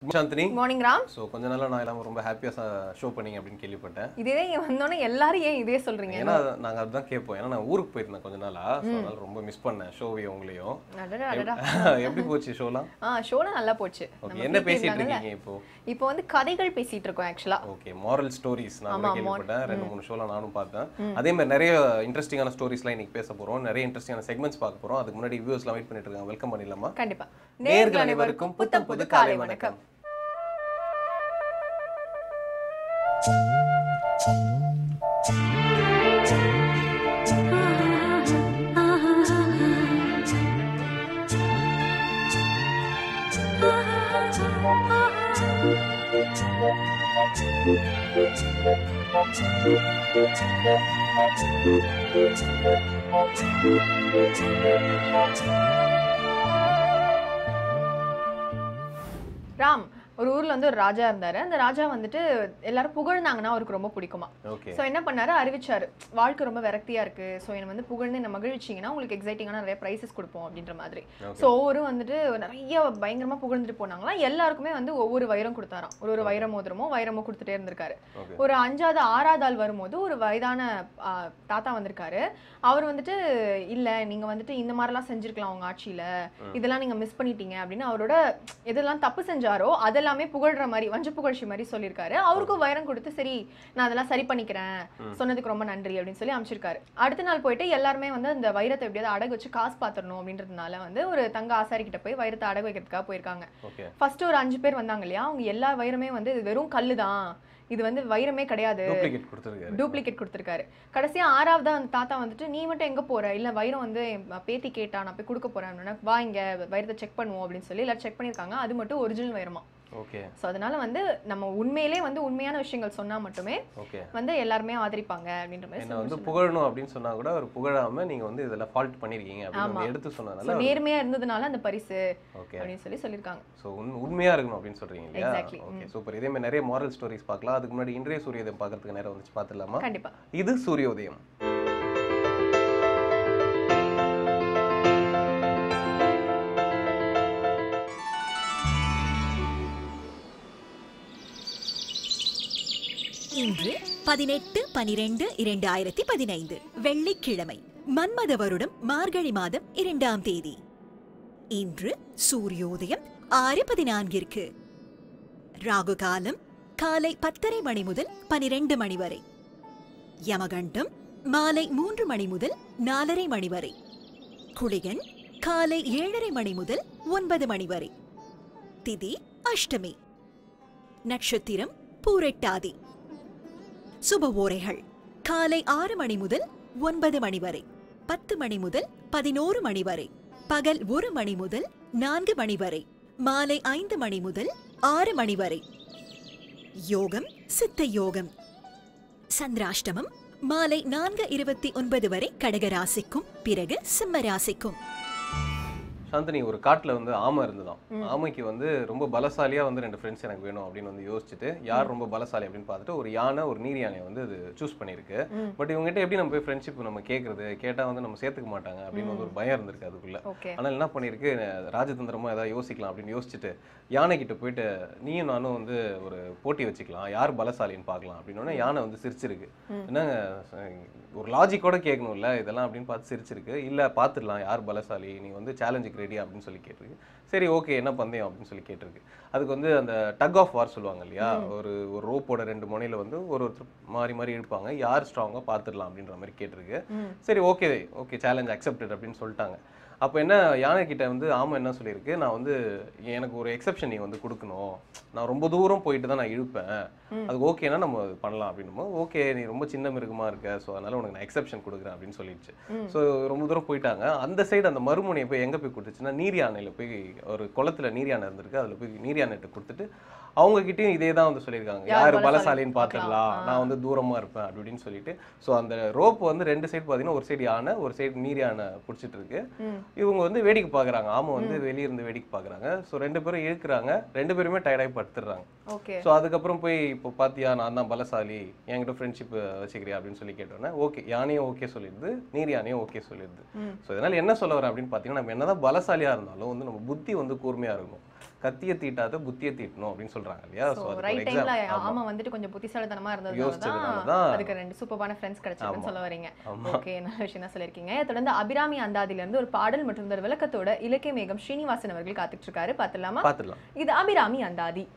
Chandni morning Ram so கொஞ்ச நாளா நான் எல்லாம் ரொம்ப ஹாப்பியாக ஷோ பண்ணீங்க அப்படின்னு கேள்விப்பட்டேன் இதே இங்க வந்தோடனே எல்லாரும் ஏன் இதே சொல்றீங்க ஏன்னா நாங்கள் அதுதான் கேட்போம் ஏன்னா நான் ஊருக்கு போயிருந்தேன் கொஞ்ச நாளா ஸோ அதனால ரொம்ப மிஸ் பண்ணேன் ஷோவையும் உங்களையும் அடடா அடடா எப்படி போச்சு ஷோலாம் ஆ ஷோலாம் நல்லா போச்சு ஓகே நம்ம என்ன PK பேசிட்டு இருந்தாங்கல்ல. இருக்கீங்க இப்போ இப்போ வந்து கதைகள் பேசிட்டு இருக்கோம் ஆக்சுவலா ஓகே மாரல் ஸ்டோரிஸ் நான் கூட ஆமா, கேள்விப்பட்டேன் ரெண்டு மூணு ஷோலாம் நானும் பார்த்தேன் அதே மாதிரி நிறைய இன்ட்ரெஸ்டிங்கான ஸ்டோரிஸ்லாம் இன்னைக்கு பேச போறோம் நிறைய இன்ட்ரெஸ்டிங்கான செக்மெண்ட்ஸ் பார்க்க போறோம் அதுக்கு முன்னாடி வியூஸ்லாம் வெயிட் பண்ணிட்டு இருக்காங்க வெல்கம் பண்ணிடலாமா கண்டிப்பா நேர்கள் அனைவருக்கும் புத்தம் புது காலை வணக்கம் ராம் ஒரு ஊர்ல வந்து ஒரு ராஜா இருந்தாரு அந்த ராஜா வந்துட்டு எல்லாரும் புகழ்ந்தாங்கன்னா அவருக்கு ரொம்ப பிடிக்குமா ஓகே சோ என்ன பண்ணாரு அறிவிச்சாரு வாழ்க்கை ரொம்ப விரக்தியா இருக்கு சோ என்ன வந்து புகழ்ந்து என்ன மகிழ்ச்சிங்கன்னா உங்களுக்கு எக்ஸைட்டிங்கான நிறைய ப்ரைஸஸ் கொடுப்போம் அப்படின்ற மாதிரி Okay. சோ ஒவ்வொரு வந்துட்டு நிறைய பயங்கரமா புகழ்ந்துட்டு போனாங்களாம் எல்லாருக்குமே வந்து ஒவ்வொரு வைரம் கொடுத்தாராம் ஒரு ஒரு வைர மோதிரமோ வைரமோ கொடுத்துட்டே இருந்திருக்காரு ஓகே ஒரு அஞ்சாவது ஆறாவது ஆள் வரும்போது ஒரு வயதான ஆ, தாத்தா வந்திருக்காரு அவர் வந்துட்டு இல்ல நீங்க வந்துட்டு இந்த மாதிரிலாம் செஞ்சிருக்கலாம் உங்க ஆட்சியில இதெல்லாம் நீங்க மிஸ் பண்ணிட்டீங்க அப்படின்னு அவரோட எதெல்லாம் தப்பு செஞ்சாரோ அதெல்லாமே புகழ்ற மாதிரி வஞ்ச புகழ்ச்சி மாதிரி சொல்லியிருக்காரு அவருக்கும் வைரம் கொடுத்து சரி நான் அதெல்லாம் சரி பண்ணிக்கிறேன் சொன்னதுக்கு ரொம்ப நன்றி அப்படின்னு சொல்லி அமைச்சிருக்காரு அடுத்த நாள் போயிட்டு எல்லாருமே வந்து அந்த வைரத்தை எப்படியாவது அடகு வச்சு காசு பாத்திரணும் அப்படின்றதுனால வந்து ஒரு தங்க ஆசாரி கிட்ட போய் வைரத்தை அடகு வைக்கிறதுக்காக போயிருக்காங்க ஓகே ஃபர்ஸ்ட் ஒரு அஞ்சு பேர் வந்தாங்க இல்லையா அவங்க எல்லா வைரமே வந்து இது வெறும் கல்லு தான் இது வந்து வைரமே கிடையாது டூப்ளிகேட் கொடுத்துருக்காரு டூப்ளிகேட் கொடுத்துருக்காரு கடைசியா ஆறாவதா அந்த தாத்தா வந்துட்டு நீ மட்டும் எங்க போற இல்ல வைரம் வந்து என் பேத்தி கேட்டா நான் போய் கொடுக்க போறேன் அப்படின்னா, வா இங்க வைரத்தை செக் பண்ணுவோம் அப்படின்னு சொல்லி எல்லாரும் செக் பண்ணிருக்காங்க அது மட்டும் ஒரிஜினல் வைரமா ஓகே சோ அதனால வந்து நம்ம உண்மையிலே வந்து உண்மையான விஷயங்கள் சொன்னா மட்டுமே ஓகே வந்து எல்லாருமே ஆதரிப்பாங்க அப்படின்ற மாதிரி என்ன வந்து புகழணும் அப்படின்னு சொன்னா கூட அவர் புகழாம நீங்க வந்து இதெல்லாம் ஃபால்ட் பண்ணிருக்கீங்க அப்படின்னு ஆமா. வந்து எடுத்து So, சொன்னதுனால நேர்மையா இருந்ததுனால அந்த பரிசு ஓகே அப்படின்னு சொல்லி சொல்லியிருக்காங்க ஸோ உண்மையா இருக்கணும் அப்படின்னு சொல்றீங்க இல்லையா Exactly. ஓகே சூப்பர் இதே மாதிரி நிறைய மாரல் ஸ்டோரிஸ் பார்க்கலாம் அதுக்கு முன்னாடி இன்றைய சூரியோதயம் பார்க்கறதுக்கு நேரம் வந்துச்சு பார்த்துடலாமா கண்டிப்பா இது சூரியோதயம் இன்று பதினெட்டு பனிரெண்டு இரண்டாயிரத்தி பதினைந்து வெள்ளிக்கிழமை மன்மத வருடம் மார்கழி மாதம் இரண்டாம் தேதி இன்று சூரியோதயம் ஆறு பதினான்கிற்கு ராகு காலம் காலை பத்தரை மணி முதல் பனிரெண்டு மணி வரை யமகண்டம் மாலை மூன்று மணி முதல் நாலரை மணி வரை குளிகன் காலை ஏழரை மணி முதல் ஒன்பது மணி வரை திதி அஷ்டமி நட்சத்திரம் பூரெட்டாதி சுப ஓரைகள் காலை ஆறு மணி முதல் ஒன்பது மணி வரை பத்து மணி முதல் பதினோரு மணி வரை பகல் ஒரு மணி முதல் நான்கு மணி வரை மாலை ஐந்து மணி முதல் ஆறு மணி வரை யோகம் சித்த யோகம் சந்திராஷ்டமம் மாலை நான்கு இருபத்தி ஒன்பது வரை கடகராசிக்கும் பிறகு சிம்ம ராசிக்கும் சாந்தினி ஒரு காட்டுல வந்து ஆமை இருந்துதான் ஆமைக்கு வந்து ரொம்ப பலசாலியா வந்து ரெண்டு ஃப்ரெண்ட்ஸ் எனக்கு வேணும் அப்படின்னு வந்து யோசிச்சுட்டு யார் ரொம்ப பலசாலி அப்படின்னு பார்த்துட்டு ஒரு யானை ஒரு நீர் யானையை வந்து அது சூஸ் பண்ணியிருக்கு பட் இவங்ககிட்ட எப்படி நம்ம போய் ஃப்ரெண்ட்ஷிப் நம்ம கேட்கறது கேட்டா வந்து நம்ம சேர்த்துக்க மாட்டாங்க அப்படின்னு வந்து ஒரு பயம் இருந்திருக்கு அதுக்குள்ள ஓகே ஆனால் என்ன பண்ணியிருக்கு ராஜதந்திரமா ஏதாவது யோசிக்கலாம் அப்படின்னு யோசிச்சுட்டு யானை கிட்ட போயிட்டு நீயும் நானும் வந்து ஒரு போட்டி வச்சுக்கலாம் யார் பலசாலின்னு பார்க்கலாம் அப்படின்னு யானை வந்து சிரிச்சிருக்கு என்னங்க அஹ், ஒரு லாஜிக்கோட கேட்கணும்ல இதெல்லாம் அப்படின்னு பார்த்து சிரிச்சிருக்கு இல்ல பார்த்துடலாம் யார் பலசாலி நீ வந்து சேலஞ்சுக்கு ரெடி அப்படின்னு சொல்லி கேட்டிருக்கு சரி ஓகே என்ன பந்தயம் அப்படின்னு சொல்லி கேட்டிருக்கு அதுக்கு வந்து அந்த டக் ஆஃப் வார் சொல்லுவாங்க இல்லையா ஒரு ஒரு ரோப்போட ரெண்டு முனையில வந்து ஒரு ஒருத்தர் மாறி மாறி இழுப்பாங்க யார் ஸ்ட்ராங்கா பார்த்துடலாம் அப்படின்ற மாதிரி கேட்டிருக்கு சரி ஓகே ஓகே சேலஞ்ச் அக்செப்டட் அப்படின்னு சொல்லிட்டாங்க அப்போ என்ன யானை கிட்ட வந்து ஆமா என்ன சொல்லியிருக்கு நான் வந்து எனக்கு ஒரு எக்ஸெப்ஷன் நீ வந்து கொடுக்கணும் நான் ரொம்ப தூரம் போயிட்டு தான் நான் இழுப்பேன் அதுக்கு ஓகேனா நம்ம அது பண்ணலாம் அப்படின்னும் ஓகே நீ ரொம்ப சின்ன மிருகமா இருக்க ஸோ அதனால உனக்கு நான் எக்ஸெப்ஷன் கொடுக்குறேன் அப்படின்னு சொல்லிடுச்சு ஸோ ரொம்ப தூரம் போயிட்டாங்க அந்த சைடு அந்த மறுமுனையை போய் எங்க போய் கொடுத்துச்சுன்னா நீர் யானையில போய் ஒரு குளத்துல நீர் யானை இருந்திருக்கு அதுல போய் நீர் யானைகிட்ட கொடுத்துட்டு அவங்க கிட்டயும் இதே தான் வந்து சொல்லியிருக்காங்க யார் யார் பலசாலின்னு பலசாலின்னு பார்க்கலாம். பார்த்துடலாம் நான் வந்து தூரமா இருப்பேன் அப்படி இப்படின்னு சொல்லிட்டு ஸோ அந்த ரோப் வந்து ரெண்டு சைடு பார்த்தீங்கன்னா ஒரு சைடு யானை ஒரு சைடு நீர் யானை பிடிச்சிட்டு இருக்கு ம். இவங்க வந்து வேடிக்கை பார்க்கறாங்க ஆமா வந்து வெளிய இருந்து வேடிக்கை பார்க்கறாங்க ஸோ ரெண்டு பேரும் இழுக்கிறாங்க ரெண்டு பேருமே டயர்டாகி படுத்துடுறாங்க ஓகே ஸோ அதுக்கப்புறம் போய் இப்போ பாத்தியா நான் தான் பலசாலி என்கிட்ட ஃப்ரெண்ட்ஷிப் வச்சுக்கிறியா அப்படின்னு சொல்லி கேட்டோன்னே ஓகே யானையும் ஓகே சொல்லிடுது நீர் யானையும் ஓகே சொல்லிடுது ம். ஸோ இதனால என்ன சொல்ல வரேன் அப்படின்னு பார்த்தீங்கன்னா நம்ம என்னதான் பலசாலியா இருந்தாலும் வந்து நம்ம புத்தி வந்து கூர்மையா இருக்கும் கத்திய தீட்டாத புத்திய தீட்டணும் அப்படின்னு சொல்றாங்க இல்லையா ஸோ ஸோ அது ரைட் டைம்ல எக்ஸாம் ஆமா வந்துட்டு கொஞ்சம் புத்திசாலித்தனமா இருந்ததுனால யோசிச்சதுனால தான் தான் அதுக்கு ரெண்டு சூப்பரான ஃப்ரெண்ட்ஸ் கிடைச்சிருக்குன்னு சொல்ல வரீங்க ஆமா. ஓகே நல்ல விஷயம் தான் சொல்லியிருக்கீங்க தொடர்ந்து அபிராமி அந்தாதில இருந்து ஒரு பாடல் மற்றும் ஒரு விளக்கத்தோட இலக்கிய மேகம் ஸ்ரீனிவாசன் அவர்கள் காத்துட்டு இருக்காரு பார்த்துலாமா பார்த்துடலாம் இது அபிராமி அந்தாதி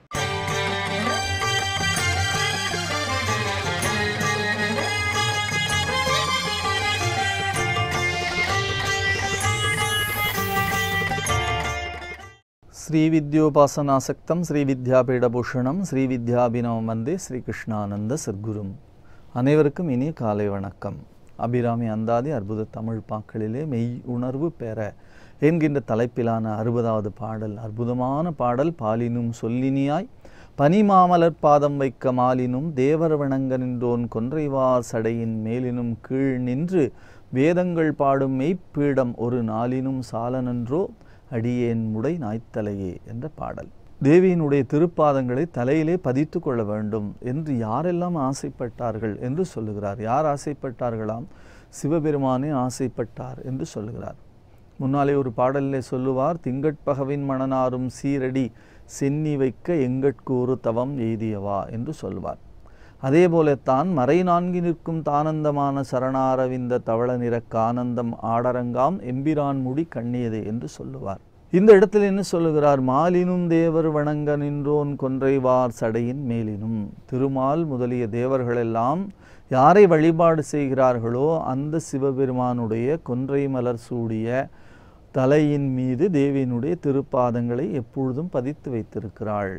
ஸ்ரீவித்யோபாசனாசக்தம் ஸ்ரீவித்யாபீடபூஷணம் ஸ்ரீவித்யாபினவம் வந்தே ஸ்ரீகிருஷ்ணானந்த சர்க்குரும் அனைவருக்கும் இனிய காலை வணக்கம் அபிராமி அந்தாதி அற்புத தமிழ் பாக்களிலே மெய் உணர்வு பெற என்கின்ற தலைப்பிலான அறுபதாவது பாடல் அற்புதமான பாடல் பாலினும் சொல்லினியாய் பனிமாமலர் பாதம் வைக்க மாலினும் தேவர் வணங்க நின்றோன் கொன்றைவார் சடையின் மேலினும் கீழ் நின்று வேதங்கள் பாடும் மெய்ப்பீடம் ஒரு நாளினும் சாலனன்றோ அடியேன் முடை நாய்த்தலையே என்ற பாடல் தேவியினுடைய திருப்பாதங்களை தலையிலே பதித்து கொள்ள வேண்டும் என்று யாரெல்லாம் ஆசைப்பட்டார்கள் என்று சொல்லுகிறார் யார் ஆசைப்பட்டார்களாம் சிவபெருமானே ஆசைப்பட்டார் என்று சொல்லுகிறார் முன்னாலே ஒரு பாடலிலே சொல்லுவார் திங்கட்பகவின் மணனாரும் சீரடி சென்னி வைக்க எங்கட்கூறு தவம் எய்தியவா என்று சொல்வார் அதே போலத்தான் மறை நான்கி நிற்கும் தானந்தமான சரணாரவிந்த தவள நிறக்க ஆனந்தம் ஆடரங்காம் எம்பிரான் முடி கண்ணியதே என்று சொல்லுவார் இந்த இடத்தில் என்ன சொல்லுகிறார் மாலினும் தேவர் வணங்க நின்றோன் கொன்றைவார் சடையின் மேலினும் திருமால் முதலிய தேவர்களெல்லாம் யாரை வழிபாடு செய்கிறார்களோ அந்த சிவபெருமானுடைய கொன்றை மலர் சூடிய தலையின் மீது தேவியினுடைய திருப்பாதங்களை எப்பொழுதும் பதித்து வைத்திருக்கிறாள்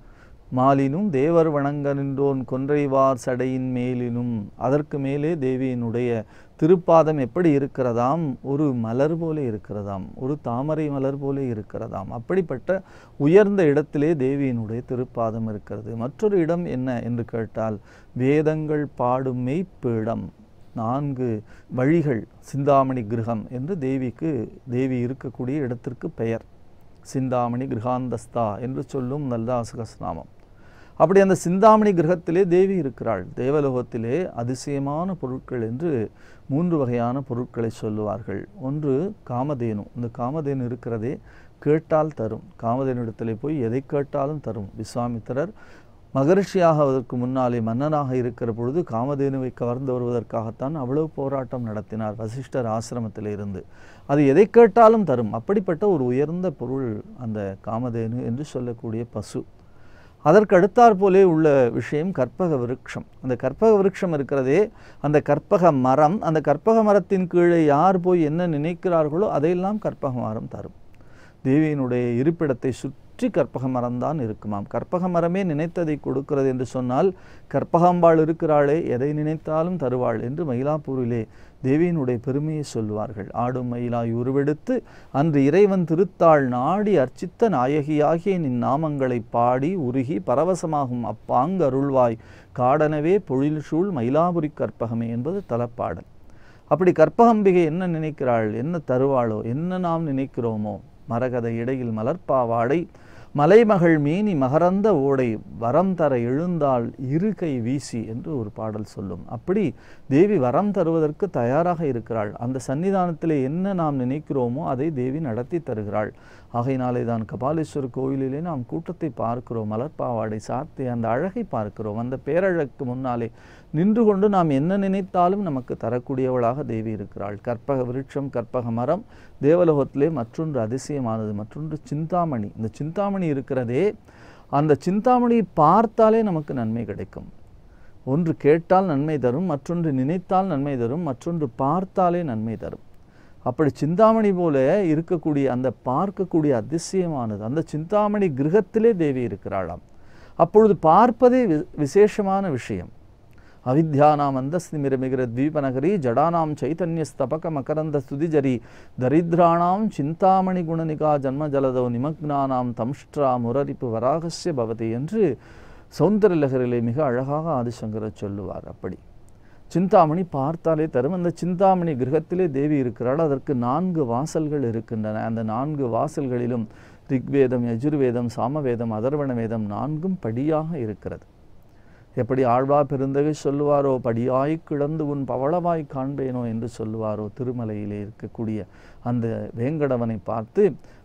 மாலினும் தேவர் வணங்க நின்றோன் கொன்றைவார் சடையின் மேலினும் அதற்கு மேலே தேவியினுடைய திருப்பாதம் எப்படி இருக்கிறதாம் ஒரு மலர் போல இருக்கிறதாம் ஒரு தாமரை மலர் போல இருக்கிறதாம் அப்படிப்பட்ட உயர்ந்த இடத்திலே தேவியினுடைய திருப்பாதம் இருக்கிறது மற்றொரு இடம் என்ன என்று கேட்டால் வேதங்கள் பாடும் மெய்ப்பீடம் நான்கு வழிகள் சிந்தாமணி கிரகம் என்று தேவிக்கு தேவி இருக்கக்கூடிய இடத்திற்கு பெயர் சிந்தாமணி கிரகாந்தஸ்தா என்று சொல்லும் நல்ல அப்படி அந்த சிந்தாமணி கிரகத்திலே தேவி இருக்கிறாள் தேவலோகத்திலே அதிசயமான பொருட்கள் என்று மூன்று வகையான பொருட்களை சொல்லுவார்கள் ஒன்று காமதேனு இந்த காமதேனு இருக்கிறதே கேட்டால் தரும் காமதேனுடத்திலே போய் எதை கேட்டாலும் தரும் விஸ்வாமித்திரர் மகரிஷியாகுவதற்கு முன்னாலே மன்னனாக இருக்கிற பொழுது காமதேனுவை கவர்ந்து வருவதற்காகத்தான் அவ்வளவு போராட்டம் நடத்தினார் வசிஷ்டர் ஆசிரமத்தில் இருந்து அது எதை கேட்டாலும் தரும் அப்படிப்பட்ட ஒரு உயர்ந்த பொருள் அந்த காமதேனு என்று சொல்லக்கூடிய பசு அதற்கு அடுத்தாற் போலே உள்ள விஷயம் கற்பக விருட்சம் அந்த கற்பக விருட்சம் இருக்கிறதே அந்த கற்பக மரம் அந்த கற்பக மரத்தின் கீழே யார் போய் என்ன நினைக்கிறார்களோ அதையெல்லாம் கற்பக மரம் தரும் தேவியினுடைய இருப்பிடத்தை சுற்றி கற்பக மரம்தான் இருக்குமாம் கற்பக மரமே நினைத்ததை கொடுக்கிறது என்று சொன்னால் கற்பகாம்பாள் இருக்கிறாளே எதை நினைத்தாலும் தருவாள் என்று மயிலாப்பூரிலே தேவியினுடைய பெருமையை சொல்வார்கள் ஆடும் மயிலாய் உருவெடுத்து அன்று இறைவன் திருத்தாள் நாடி அர்ச்சித்த நாயகியாகிய நின் நாமங்களை பாடி உருகி பரவசமாகும் அப்பாங்கு அருள்வாய் காடனவே பொழில் சூழ் மயிலாபுரி கற்பகமே என்பது தலப்பாடல் அப்படி கற்பகம்பிகை என்ன நினைக்கிறாள் என்ன தருவாளோ என்ன நாம் நினைக்கிறோமோ மரகத இடையில் மலர்ப்பாவாடை மலைமகள் மீனி மகரந்த ஓடை வரம் தர எழுந்தாள் இருகை வீசி என்று ஒரு பாடல் சொல்லும் அப்படி தேவி வரம் தருவதற்கு தயாராக இருக்கிறாள் அந்த சன்னிதானத்திலே என்ன நாம் நினைக்கிறோமோ அதை தேவி நடத்தி தருகிறாள் ஆகையினாலே தான் கபாலீஸ்வரர் கோயிலிலே நாம் கூட்டத்தை பார்க்கிறோம் மலர்ப்பாவாடை சாத்தி அந்த அழகை பார்க்கிறோம் அந்த பேரழகுக்கு முன்னாலே நின்று கொண்டு நாம் என்ன நினைத்தாலும் நமக்கு தரக்கூடியவளாக தேவி இருக்கிறாள் கற்பக விருட்சம் கற்பக மரம் தேவலோகத்திலே மற்றொன்று அதிசயமானது மற்றொன்று சிந்தாமணி இந்த சிந்தாமணி இருக்கிறதே அந்த சிந்தாமணியை பார்த்தாலே நமக்கு நன்மை கிடைக்கும் ஒன்று கேட்டால் நன்மை தரும் மற்றொன்று நினைத்தால் நன்மை தரும் மற்றொன்று பார்த்தாலே நன்மை தரும் அப்படி சிந்தாமணி போல இருக்கக்கூடிய அந்த பார்க்கக்கூடிய அதிசயமானது அந்த சிந்தாமணி கிரகத்திலே தேவி இருக்கிறாளாம் அப்பொழுது பார்ப்பதே வி- விசேஷமான விஷயம் அவித்யானாம் அந்தஸ்திமிரமிகிற தீபநகரி ஜடானாம் சைத்தன்ய ஸ்தபக மகரந்த சுதிஜரி தரித்ராணாம் சிந்தாமணி குணனிகா ஜன்மஜலதோ நிமக்னானாம் தம்ஷ்ட்ரா முரரிப்பு வராகஸ்ய பவதி என்று சௌந்தரலகரிலே மிக அழகாக ஆதிசங்கரர் சொல்லுவார் அப்படி சிந்தாமணி பார்த்தாலே தரும் அந்த சிந்தாமணி கிரகத்திலே தேவி இருக்கிறாள் அதற்கு நான்கு வாசல்கள் இருக்கின்றன அந்த நான்கு வாசல்களிலும் ரிக்வேதம் யஜுர்வேதம் சாமவேதம் அதர்வண வேதம் நான்கும் படியாக இருக்கிறது எப்படி ஆழ்வா பெருந்தகை சொல்லுவாரோ படியாய் கிடந்து உன் பவளவாய் காண்பேனோ என்று சொல்லுவாரோ திருமலையிலே இருக்கக்கூடிய அந்த வேங்கடவனை பார்த்து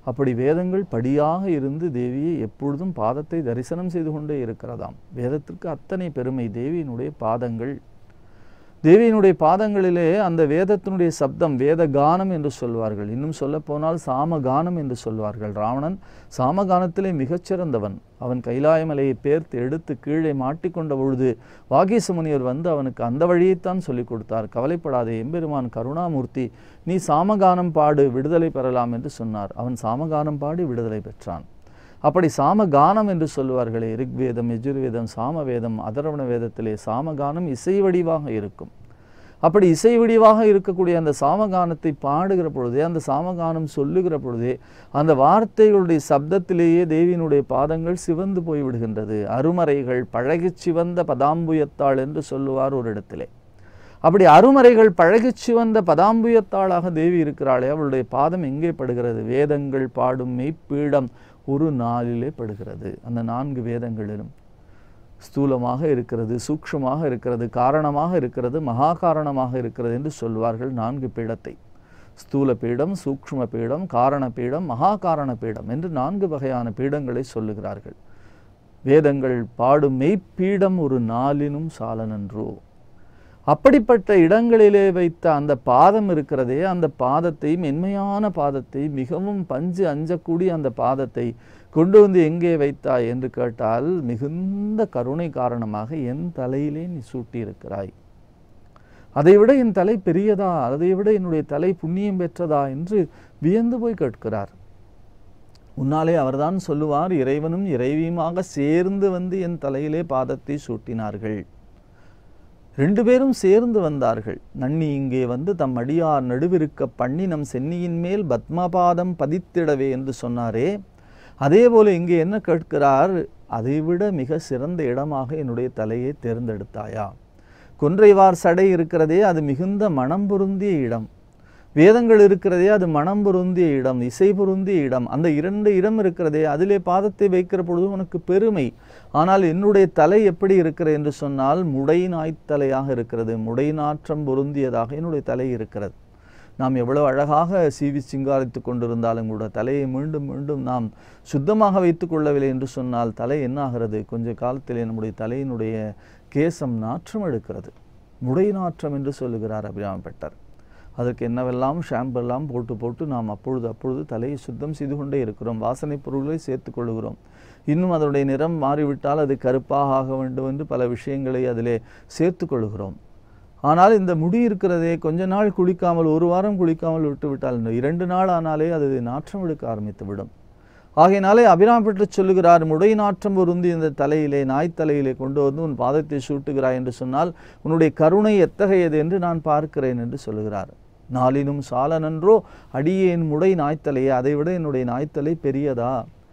அப்படி வேதங்கள் படியாக இருந்து தேவியை எப்பொழுதும் பாதத்தை தரிசனம் செய்து கொண்டே இருக்கிறதாம் வேதத்திற்கு அத்தனை பெருமை தேவியினுடைய பாதங்கள் தேவியினுடைய பாதங்களிலே அந்த வேதத்தினுடைய சப்தம் வேத கானம் என்று சொல்வார்கள் இன்னும் சொல்லப்போனால் சாமகானம் என்று சொல்வார்கள் ராவணன் சாமகானத்திலே மிகச்சிறந்தவன் அவன் கைலாயமலையை பேர்த்து எடுத்து கீழே மாட்டிக்கொண்ட பொழுது வாகீச முனிவர் வந்து அவனுக்கு அந்த வழியைத்தான் சொல்லிக் கொடுத்தார் கவலைப்படாதே எம்பெருமான் கருணாமூர்த்தி நீ சாமகானம் பாடு விடுதலை பெறலாம் என்று சொன்னார் அவன் சாமகானம் பாடி விடுதலை பெற்றான் அப்படி சாமகானம் என்று சொல்லுவார்களே ரிக்வேதம் யஜுர்வேதம் சாமவேதம் அதர்வண வேதத்திலே சாமகானம் இசை வடிவாக இருக்கும் அப்படி இசை வடிவாக இருக்கக்கூடிய அந்த சாமகானத்தை பாடுகிற பொழுதே அந்த சாமகானம் சொல்லுகிற பொழுதே அந்த வார்த்தைகளுடைய சப்தத்திலேயே தேவியினுடைய பாதங்கள் சிவந்து போய்விடுகின்றது அருமறைகள் பழகிச் சிவந்த பதாம்புயத்தாள் என்று சொல்லுவார் ஒரு இடத்திலே அப்படி அருமறைகள் பழகிச் சிவந்த பதாம்புயத்தாளாக தேவி இருக்கிறாளே அவளுடைய பாதம் எங்கே படுகிறது வேதங்கள் பாடும் மெய்ப்பீடம் ஒரு நாளிலே படுகிறது அந்த நான்கு வேதங்களிலும் ஸ்தூலமாக இருக்கிறது சூக்ஷமாக இருக்கிறது காரணமாக இருக்கிறது மகா காரணமாக இருக்கிறது என்று சொல்வார்கள் நான்கு பீடத்தை ஸ்தூல பீடம் சூக்ஷ்ம பீடம் காரண பீடம் மகா காரண பீடம் என்று நான்கு வகையான பீடங்களை சொல்லுகிறார்கள் வேதங்கள் பாடும் மெய்ப்பீடம் ஒரு நாளினும் சாலனன்றோ அப்படிப்பட்ட இடங்களிலே வைத்த அந்த பாதம் இருக்கிறதே அந்த பாதத்தை மென்மையான பாதத்தை மிகவும் பஞ்சு அஞ்சக்கூடிய அந்த பாதத்தை கொண்டு வந்து எங்கே வைத்தாய் என்று கேட்டால் மிகுந்த கருணை காரணமாக என் தலையிலே நீ சூட்டியிருக்கிறாய் அதைவிட என் தலை பெரியதா அதை விட என்னுடைய தலை புண்ணியம் பெற்றதா என்று வியந்து போய் கேட்கிறார் உன்னாலே அவர்தான் சொல்லுவார் இறைவனும் இறைவியுமாக சேர்ந்து வந்து என் தலையிலே பாதத்தை சூட்டினார்கள் ரெண்டு பேரும் சேர்ந்து வந்தார்கள் நன்னி இங்கே வந்து தம் அடியார் நடுவிருக்க பண்ணி நம் சென்னியின் மேல் பத்மபாதம் பதித்திடவே என்று சொன்னாரே அதே போல இங்கே என்ன கேட்கிறார் அதைவிட மிக சிறந்த இடமாக என்னுடைய தலையை தேர்ந்தெடுத்தாயா கொன்றைவார் சடை இருக்கிறதே அது மிகுந்த மனம் பொருந்திய இடம் வேதங்கள் இருக்கிறதே அது மனம் பொருந்திய இடம் இசை பொருந்திய இடம் அந்த இரண்டு இடம் இருக்கிறதே அதிலே பாதத்தை வைக்கிற பொழுது உனக்கு பெருமை ஆனால் என்னுடைய தலை எப்படி இருக்கிறது என்று சொன்னால் முடை நாய்த்தலையாக இருக்கிறது முடை நாற்றம் பொருந்தியதாக என்னுடைய தலை இருக்கிறது நாம் எவ்வளவு அழகாக சீவி சிங்காரித்து கொண்டிருந்தாலும் கூட தலையை மீண்டும் மீண்டும் நாம் சுத்தமாக வைத்துக் கொள்ளவில்லை என்று சொன்னால் தலை என்ன ஆகிறது கொஞ்ச காலத்திலே நம்முடைய தலையினுடைய கேசம் நாற்றம் எடுக்கிறது முடை நாற்றம் என்று சொல்லுகிறார் அபிராமப்பட்டர் அதற்கு என்னவெல்லாம் ஷாம்பு எல்லாம் போட்டு போட்டு நாம் அப்பொழுது அப்பொழுது தலையை சுத்தம் செய்து கொண்டே இருக்கிறோம் வாசனை பொருள்களை சேர்த்து கொள்கிறோம் இன்னும் அதனுடைய நிறம் மாறிவிட்டால் அது கருப்பாக ஆக வேண்டும் என்று பல விஷயங்களை அதிலே சேர்த்து கொள்கிறோம் ஆனால் இந்த முடி இருக்கிறதே கொஞ்ச நாள் குளிக்காமல் ஒரு வாரம் குளிக்காமல் விட்டு விட்டால் இந்த இரண்டு நாள் ஆனாலே அது நாற்றம் எடுக்க ஆரம்பித்து விடும் ஆகையினாலே அபிராம் பெற்று சொல்லுகிறார் முடை நாற்றம் பொருந்தி இந்த தலையிலே நாய் தலையிலே கொண்டு வந்து உன் பாதத்தை சூட்டுகிறாய் என்று சொன்னால் உன்னுடைய கருணை எத்தகையது என்று நான் பார்க்கிறேன் என்று சொல்லுகிறார் நாளினும் சாலனன்றோ அடியேன் முடை நாய்த்தலையே அதை விட என்னுடைய நாய்த்தலை பெரியதா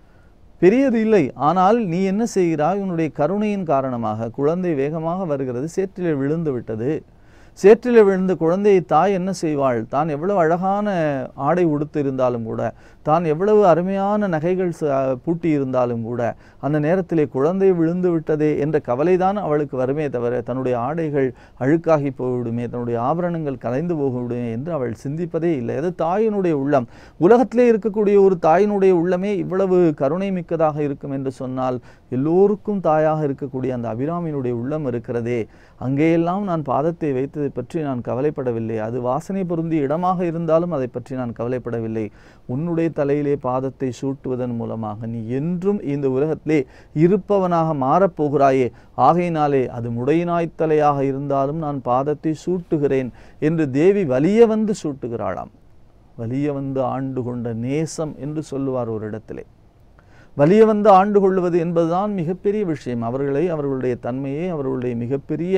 பெரியது இல்லை ஆனால் நீ என்ன செய்கிறாய் உன்னுடைய கருணையின் காரணமாக குழந்தை வேகமாக வருகிறது சேற்றிலே விழுந்து விட்டது சேற்றிலே விழுந்த குழந்தையை தாய் என்ன செய்வாள் தான் எவ்வளவு அழகான ஆடை உடுத்து இருந்தாலும் கூட தான் எவ்வளவு அருமையான நகைகள் ச- பூட்டி இருந்தாலும் கூட அந்த நேரத்திலே குழந்தை விழுந்து விட்டதே என்ற கவலைதான் அவளுக்கு வருமே தவிர தன்னுடைய ஆடைகள் அழுக்காகி போய்விடுமே தன்னுடைய ஆபரணங்கள் கலைந்து போய்விடுமே என்று அவள் சிந்திப்பதே இல்லை அது தாயினுடைய உள்ளம் உலகத்திலே இருக்கக்கூடிய ஒரு தாயினுடைய உள்ளமே இவ்வளவு கருணை மிக்கதாக இருக்கும் என்று சொன்னால் எல்லோருக்கும் தாயாக இருக்கக்கூடிய அந்த அபிராமியினுடைய உள்ளம் இருக்கிறதே அங்கேயெல்லாம் நான் பாதத்தை வைத்ததை பற்றி நான் கவலைப்படவில்லை அது வாசனை பொருந்திய இடமாக இருந்தாலும் அதை பற்றி நான் கவலைப்படவில்லை உன்னுடைய தலையிலே பாதத்தை சூட்டுவதன் மூலமாக நீ என்றும் இந்த உலகத்திலே இருப்பவனாக மாறப்போகிறாயே ஆகையினாலே அது முடையினாய்த்தலையாக இருந்தாலும் நான் பாதத்தை சூட்டுகிறேன் என்று தேவி வலிய வந்து சூட்டுகிறாளாம் வலிய வந்து ஆண்டு கொண்ட நேசம் என்று சொல்லுவார் ஒரு இடத்திலே வலிய வந்து ஆண்டு கொள்வது என்பதுதான் மிகப்பெரிய விஷயம் அவர்களை அவர்களுடைய தன்மையை அவர்களுடைய மிகப்பெரிய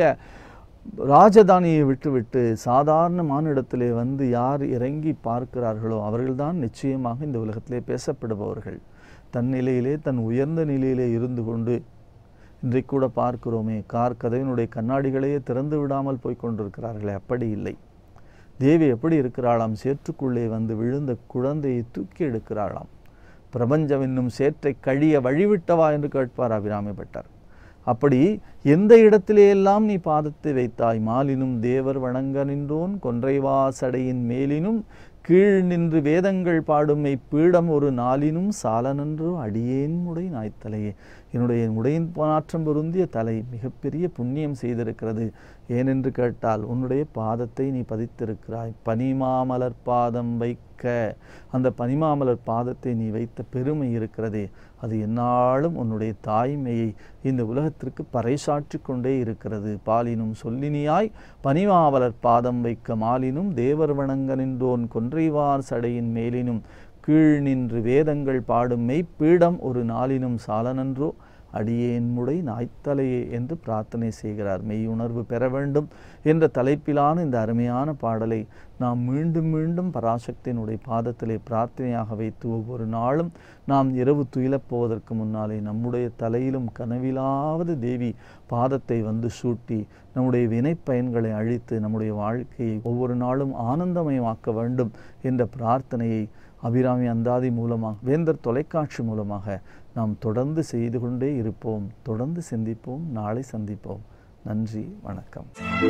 ராஜதானியை விட்டுவிட்டு சாதாரண மானிடத்திலே வந்து யார் இறங்கி பார்க்கிறார்களோ அவர்கள்தான் நிச்சயமாக இந்த உலகத்திலே பேசப்படுபவர்கள் தன் நிலையிலே தன் உயர்ந்த நிலையிலே இருந்து கொண்டு இன்றைக்கு கூட பார்க்கிறோமே கார் கதவினுடைய கண்ணாடிகளையே திறந்து விடாமல் போய் கொண்டிருக்கிறார்களே அப்படி இல்லை தேவி எப்படி இருக்கிறாளாம் சேற்றுக்குள்ளே வந்து விழுந்த குழந்தையை தூக்கி எடுக்கிறாளாம் பிரபஞ்சம் என்னும் சேற்றை கழிய வழிவிட்டவா என்று கேட்பார் அபிராமி பட்டர் அப்படி எந்த இடத்திலேயெல்லாம் நீ பாதத்தை வைத்தாய் மாலினும் தேவர் வணங்க நின்றோன் கொன்றைவா சடையின் மேலினும் கீழ் நின்று வேதங்கள் பாடும் பீடம் ஒரு நாளினும் சாலனன்றோ அடியேன் உடை நாய்த்தலையே என்னுடைய உடையின் நாற்றம் பொருந்திய தலை மிகப்பெரிய புண்ணியம் செய்திருக்கிறது ஏனென்று கேட்டால் உன்னுடைய பாதத்தை நீ பதித்திருக்கிறாய் பனிமாமலர் பாதம் வைக்க அந்த பனிமாமலர் பாதத்தை நீ வைத்த பெருமை இருக்கிறதே அது எந்நாளும் உன்னுடைய தாய்மையை இந்த உலகத்திற்கு பறைசாற்றி கொண்டே இருக்கிறது பாலினும் சொல்லினியாய் பனிமாமலர் பாதம் வைக்க மாலினும் தேவர் வணங்க நின்றோன் கொன்றைவார் சடையின் மேலினும் கீழ் நின்று வேதங்கள் பாடும் மெய்ப்பீடம் ஒரு நாளினும் சாலனன்றோ அடியேன் முடை நாய்த்தலையே என்று பிரார்த்தனை செய்கிறார் மெய்யுணர்வு பெற வேண்டும் என்ற தலைப்பிலான இந்த அருமையான பாடலை நாம் மீண்டும் மீண்டும் பராசக்தியினுடைய பாதத்திலே பிரார்த்தனையாக வைத்து ஒவ்வொரு நாளும் நாம் இரவு துயிலப் போவதற்கு முன்னாலே நம்முடைய தலையிலும் கனவிலாவது தேவி பாதத்தை வந்து சூட்டி நம்முடைய வினைப்பயன்களை அழித்து நம்முடைய வாழ்க்கையை ஒவ்வொரு நாளும் ஆனந்தமயமாக்க வேண்டும் என்ற பிரார்த்தனையை அபிராமி அந்தாதி மூலமாக வேந்தர் தொலைக்காட்சி மூலமாக நாம் தொடர்ந்து செய்து கொண்டே இருப்போம் தொடர்ந்து சிந்திப்போம் நாளை சந்திப்போம் நன்றி வணக்கம்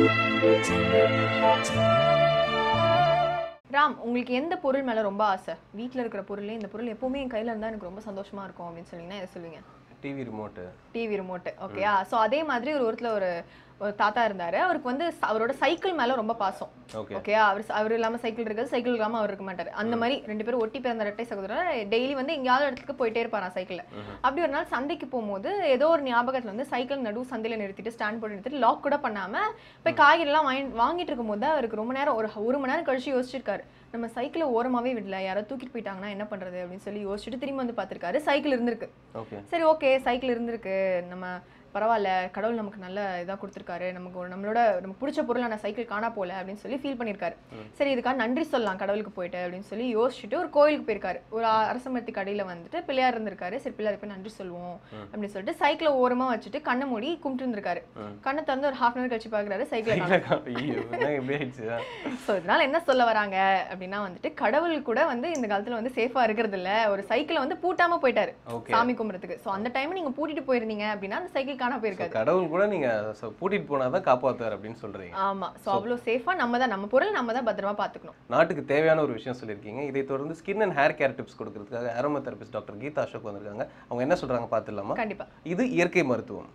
ராம் உங்களுக்கு எந்த பொருள் மேல ரொம்ப ஆசை வீட்ல இருக்கிற பொருளே இந்த பொருள் எப்பவுமே என் கையில இருந்தா எனக்கு ரொம்ப சந்தோஷமா இருக்கும் அப்படின்னு சொன்னீங்கன்னா எதை சொல்லுவீங்க டிவி ரிமோட்டு டிவி ரிமோட் ஓகேயா சோ அதே மாதிரி ஒரு ஒருத்துல ஒரு ஒரு தாத்தா இருந்தாரு அவருக்கு வந்து ச- அவரோட சைக்கிள் மேல ரொம்ப பாசம் ஓகே ஓகேயா அவர் அவர் இல்லாம சைக்கிள் இருக்குது சைக்கிள் இல்லாம அவர் இருக்க மாட்டாரு அந்த மாதிரி ரெண்டு பேரும் ஒட்டி பிறந்த இரட்டை சகோதரர் டெய்லி வந்து எங்கேயாவது இடத்துக்கு போயிட்டே இருப்பாராம் சைக்கிள்ல அப்படி ஒரு நாள் சந்தைக்கு போகும்போது ஏதோ ஒரு ஞாபகத்துல வந்து சைக்கிள் நடு சந்தையில நிறுத்திட்டு ஸ்டாண்ட் போட்டு நிறுத்திட்டு லாக் கூட பண்ணாம போய் காய்கறி எல்லாம் வாங்கி வாங்கிட்டு இருக்கும்போது அவருக்கு ரொம்ப நேரம் ஒரு ஒரு மணி நேரம் கழிச்சு யோசிச்சிருக்காரு நம்ம சைக்கிளை ஓரமாவே விடல யாரோ தூக்கிட்டு போயிட்டாங்கன்னா என்ன பண்றது அப்படின்னு சொல்லி யோசிச்சுட்டு திரும்பி வந்து பார்த்திருக்காரு சைக்கிள் இருந்திருக்கு ஓகே சரி ஓகே சைக்கிள் இருந்திருக்கு நம்ம பரவாயில்ல கடவுள் நமக்கு நல்ல இதாக கொடுத்துருக்காரு நமக்கு ஒரு நம்மளோட நமக்கு பிடிச்ச பொருளான சைக்கிள் காணா போல அப்படின்னு சொல்லி ஃபீல் பண்ணியிருக்காரு சரி இதுக்காக நன்றி சொல்லலாம் கடவுளுக்கு போயிட்டு அப்படின்னு சொல்லி யோசிச்சுட்டு ஒரு கோயிலுக்கு போயிருக்காரு ஒரு அ- அரசமரத்து கடையில் வந்துட்டு பிள்ளையார் இருந்திருக்காரு சரி பிள்ளையார் போய் நன்றி சொல்லுவோம் அப்படின்னு சொல்லிட்டு சைக்கிளை ஓரமா வச்சுட்டு கண்ணை மூடி கும்பிட்டு இருந்திருக்காரு கண்ணை திறந்து ஒரு ஹாஃப் அன் கழிச்சு பார்க்குறாரு சைக்கிளை ஐயோ என்ன எப்படி ஆயிடுச்சு ஸோ இதனால என்ன சொல்ல வராங்க அப்படின்னா வந்துட்டு கடவுள் கூட வந்து இந்த காலத்துல வந்து சேஃபா இருக்கிறது இல்ல ஒரு சைக்கிளை வந்து பூட்டாம போயிட்டாரு ஓகே சாமி கும்பிட்றதுக்கு ஸோ அந்த டைம் நீங்க பூட்டிட்டு போயிருந்தீங்க அப்படின்னா அந்த சைக்கிள் காணா போயிருக்காது கடவுள் கூட நீங்க so பூட்டிட்டு போனாதான் காப்பாத்துவார் அப்படின்னு சொல்றீங்க ஆமா ஸோ அவ்வளோ சேஃபா நம்ம தான் நம்ம பொருள் நம்ம தான் பத்திரமா பாத்துக்கணும் நாட்டுக்கு தேவையான ஒரு விஷயம் சொல்லியிருக்கீங்க இதை தொடர்ந்து skin and hair care tips கொடுக்கறதுக்காக aromatherapist doctor Geetha Ashok வந்திருக்காங்க அவங்க என்ன சொல்றாங்க பார்த்துடலாமா கண்டிப்பா இது இயற்கை மருத்துவம்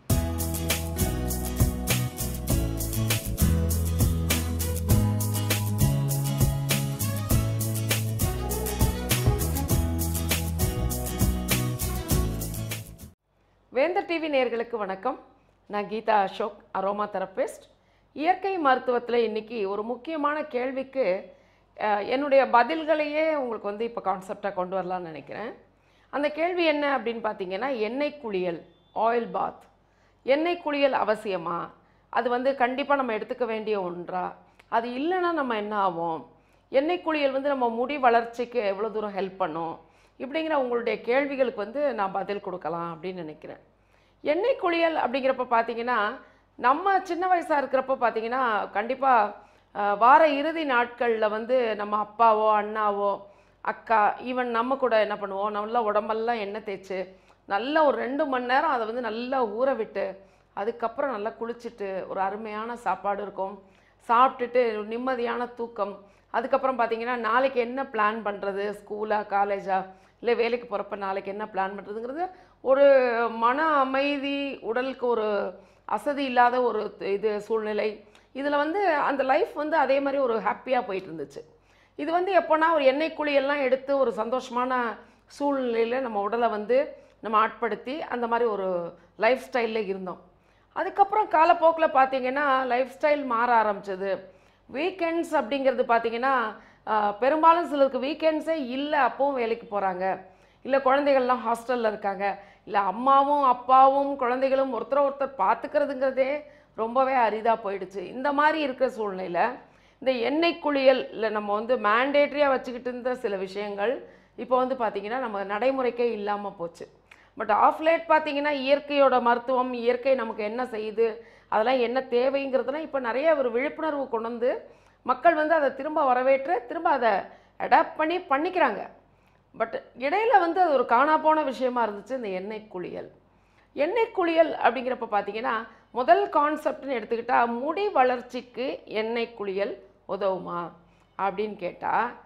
வேந்தர் டிவி நேயர்களுக்கு வணக்கம் நான் கீதா அசோக் அரோமா தெரபிஸ்ட் இயற்கை மருத்துவத்தில் இன்னைக்கு ஒரு முக்கியமான கேள்விக்கு அஹ், என்னுடைய பதில்களையே உங்களுக்கு வந்து இப்போ கான்செப்டாக கொண்டு வரலாம்னு நினைக்கிறேன் அந்த கேள்வி என்ன அப்படின்னு பார்த்தீங்கன்னா எண்ணெய் குளியல் ஆயில் பாத் எண்ணெய் குளியல் அவசியமா அது வந்து கண்டிப்பாக நம்ம எடுத்துக்க வேண்டிய ஒன்றா அது இல்லைன்னா நம்ம என்ன ஆகும் எண்ணெய் குளியல் வந்து நம்ம முடி வளர்ச்சிக்கு எவ்வளோ தூரம் ஹெல்ப் பண்ணும் இப்படிங்கிற உங்களுடைய கேள்விகளுக்கு வந்து நான் பதில் கொடுக்கலாம் அப்படின்னு நினைக்கிறேன் எண்ணெய் குளியல் அப்படிங்கிறப்ப பார்த்தீங்கன்னா நம்ம சின்ன வயசாக இருக்கிறப்ப பார்த்தீங்கன்னா கண்டிப்பாக வார இறுதி நாட்களில் வந்து நம்ம அப்பாவோ அண்ணாவோ அக்கா ஈவன் நம்ம கூட என்ன பண்ணுவோம் நல்லா உடம்பெல்லாம் எண்ணெய் தேய்ச்சி நல்லா ஒரு ரெண்டு மணி நேரம் அதை வந்து நல்லா ஊற விட்டு அதுக்கப்புறம் நல்லா குளிச்சுட்டு ஒரு அருமையான சாப்பாடு இருக்கும் சாப்பிட்டுட்டு ஒரு நிம்மதியான தூக்கம் அதுக்கப்புறம் பார்த்தீங்கன்னா நாளைக்கு என்ன பிளான் பண்ணுறது ஸ்கூலா காலேஜா இல்லை வேலைக்கு போகிறப்ப நாளைக்கு என்ன பிளான் பண்ணுறதுங்கிறது ஒரு மன அமைதி உடலுக்கு ஒரு அசதி இல்லாத ஒரு இது சூழ்நிலை இதில் வந்து அந்த லைஃப் வந்து அதே மாதிரி ஒரு ஹாப்பியாக போயிட்டு இருந்துச்சு இது வந்து எப்போனா ஒரு எண்ணெய் குழியெல்லாம் எடுத்து ஒரு சந்தோஷமான சூழ்நிலையில் நம்ம உடலை வந்து நம்ம ஆட்படுத்தி அந்த மாதிரி ஒரு லைஃப் ஸ்டைலில் இருந்தோம் அதுக்கப்புறம் காலப்போக்கில் பார்த்தீங்கன்னா லைஃப் ஸ்டைல் மாற ஆரம்பிச்சது வீக்கெண்ட்ஸ் அப்படிங்கிறது பார்த்தீங்கன்னா ஆஹ், பெரும்பாலும் சிலருக்கு வீக்கெண்ட்ஸே இல்லை அப்பவும் வேலைக்கு போகிறாங்க இல்லை குழந்தைகள்லாம் ஹாஸ்டலில் இருக்காங்க இல்லை அம்மாவும் அப்பாவும் குழந்தைகளும் ஒருத்தரை ஒருத்தர் பார்த்துக்கிறதுங்கிறதே ரொம்பவே அரிதாக போயிடுச்சு இந்த மாதிரி இருக்கிற சூழ்நிலையில் இந்த எண்ணெய் குளியல் இல்லை நம்ம வந்து மேண்டேட்ரியாக வச்சுக்கிட்டு இருந்த சில விஷயங்கள் இப்போ வந்து பார்த்திங்கன்னா நம்ம நடைமுறைக்கே இல்லாமல் போச்சு பட் ஆஃப் லேட் பார்த்தீங்கன்னா இயற்கையோட மருத்துவம் இயற்கை நமக்கு என்ன செய்யுது அதெல்லாம் என்ன தேவைங்கிறதுலாம் இப்போ நிறைய ஒரு விழிப்புணர்வு கொண்டு வந்து மக்கள் வந்து அதை திரும்ப வரவேற்று திரும்ப அதை அடாப்ட் பண்ணி பண்ணிக்கிறாங்க பட் இடையில வந்து அது ஒரு காணா போன விஷயமா இருந்துச்சு இந்த எண்ணெய் குளியல் எண்ணெய் குளியல் அப்படிங்கிறப்ப பார்த்தீங்கன்னா முதல் கான்செப்ட்னு எடுத்துக்கிட்டால் முடி வளர்ச்சிக்கு எண்ணெய் குளியல் உதவுமா அப்படின்னு கேட்டால்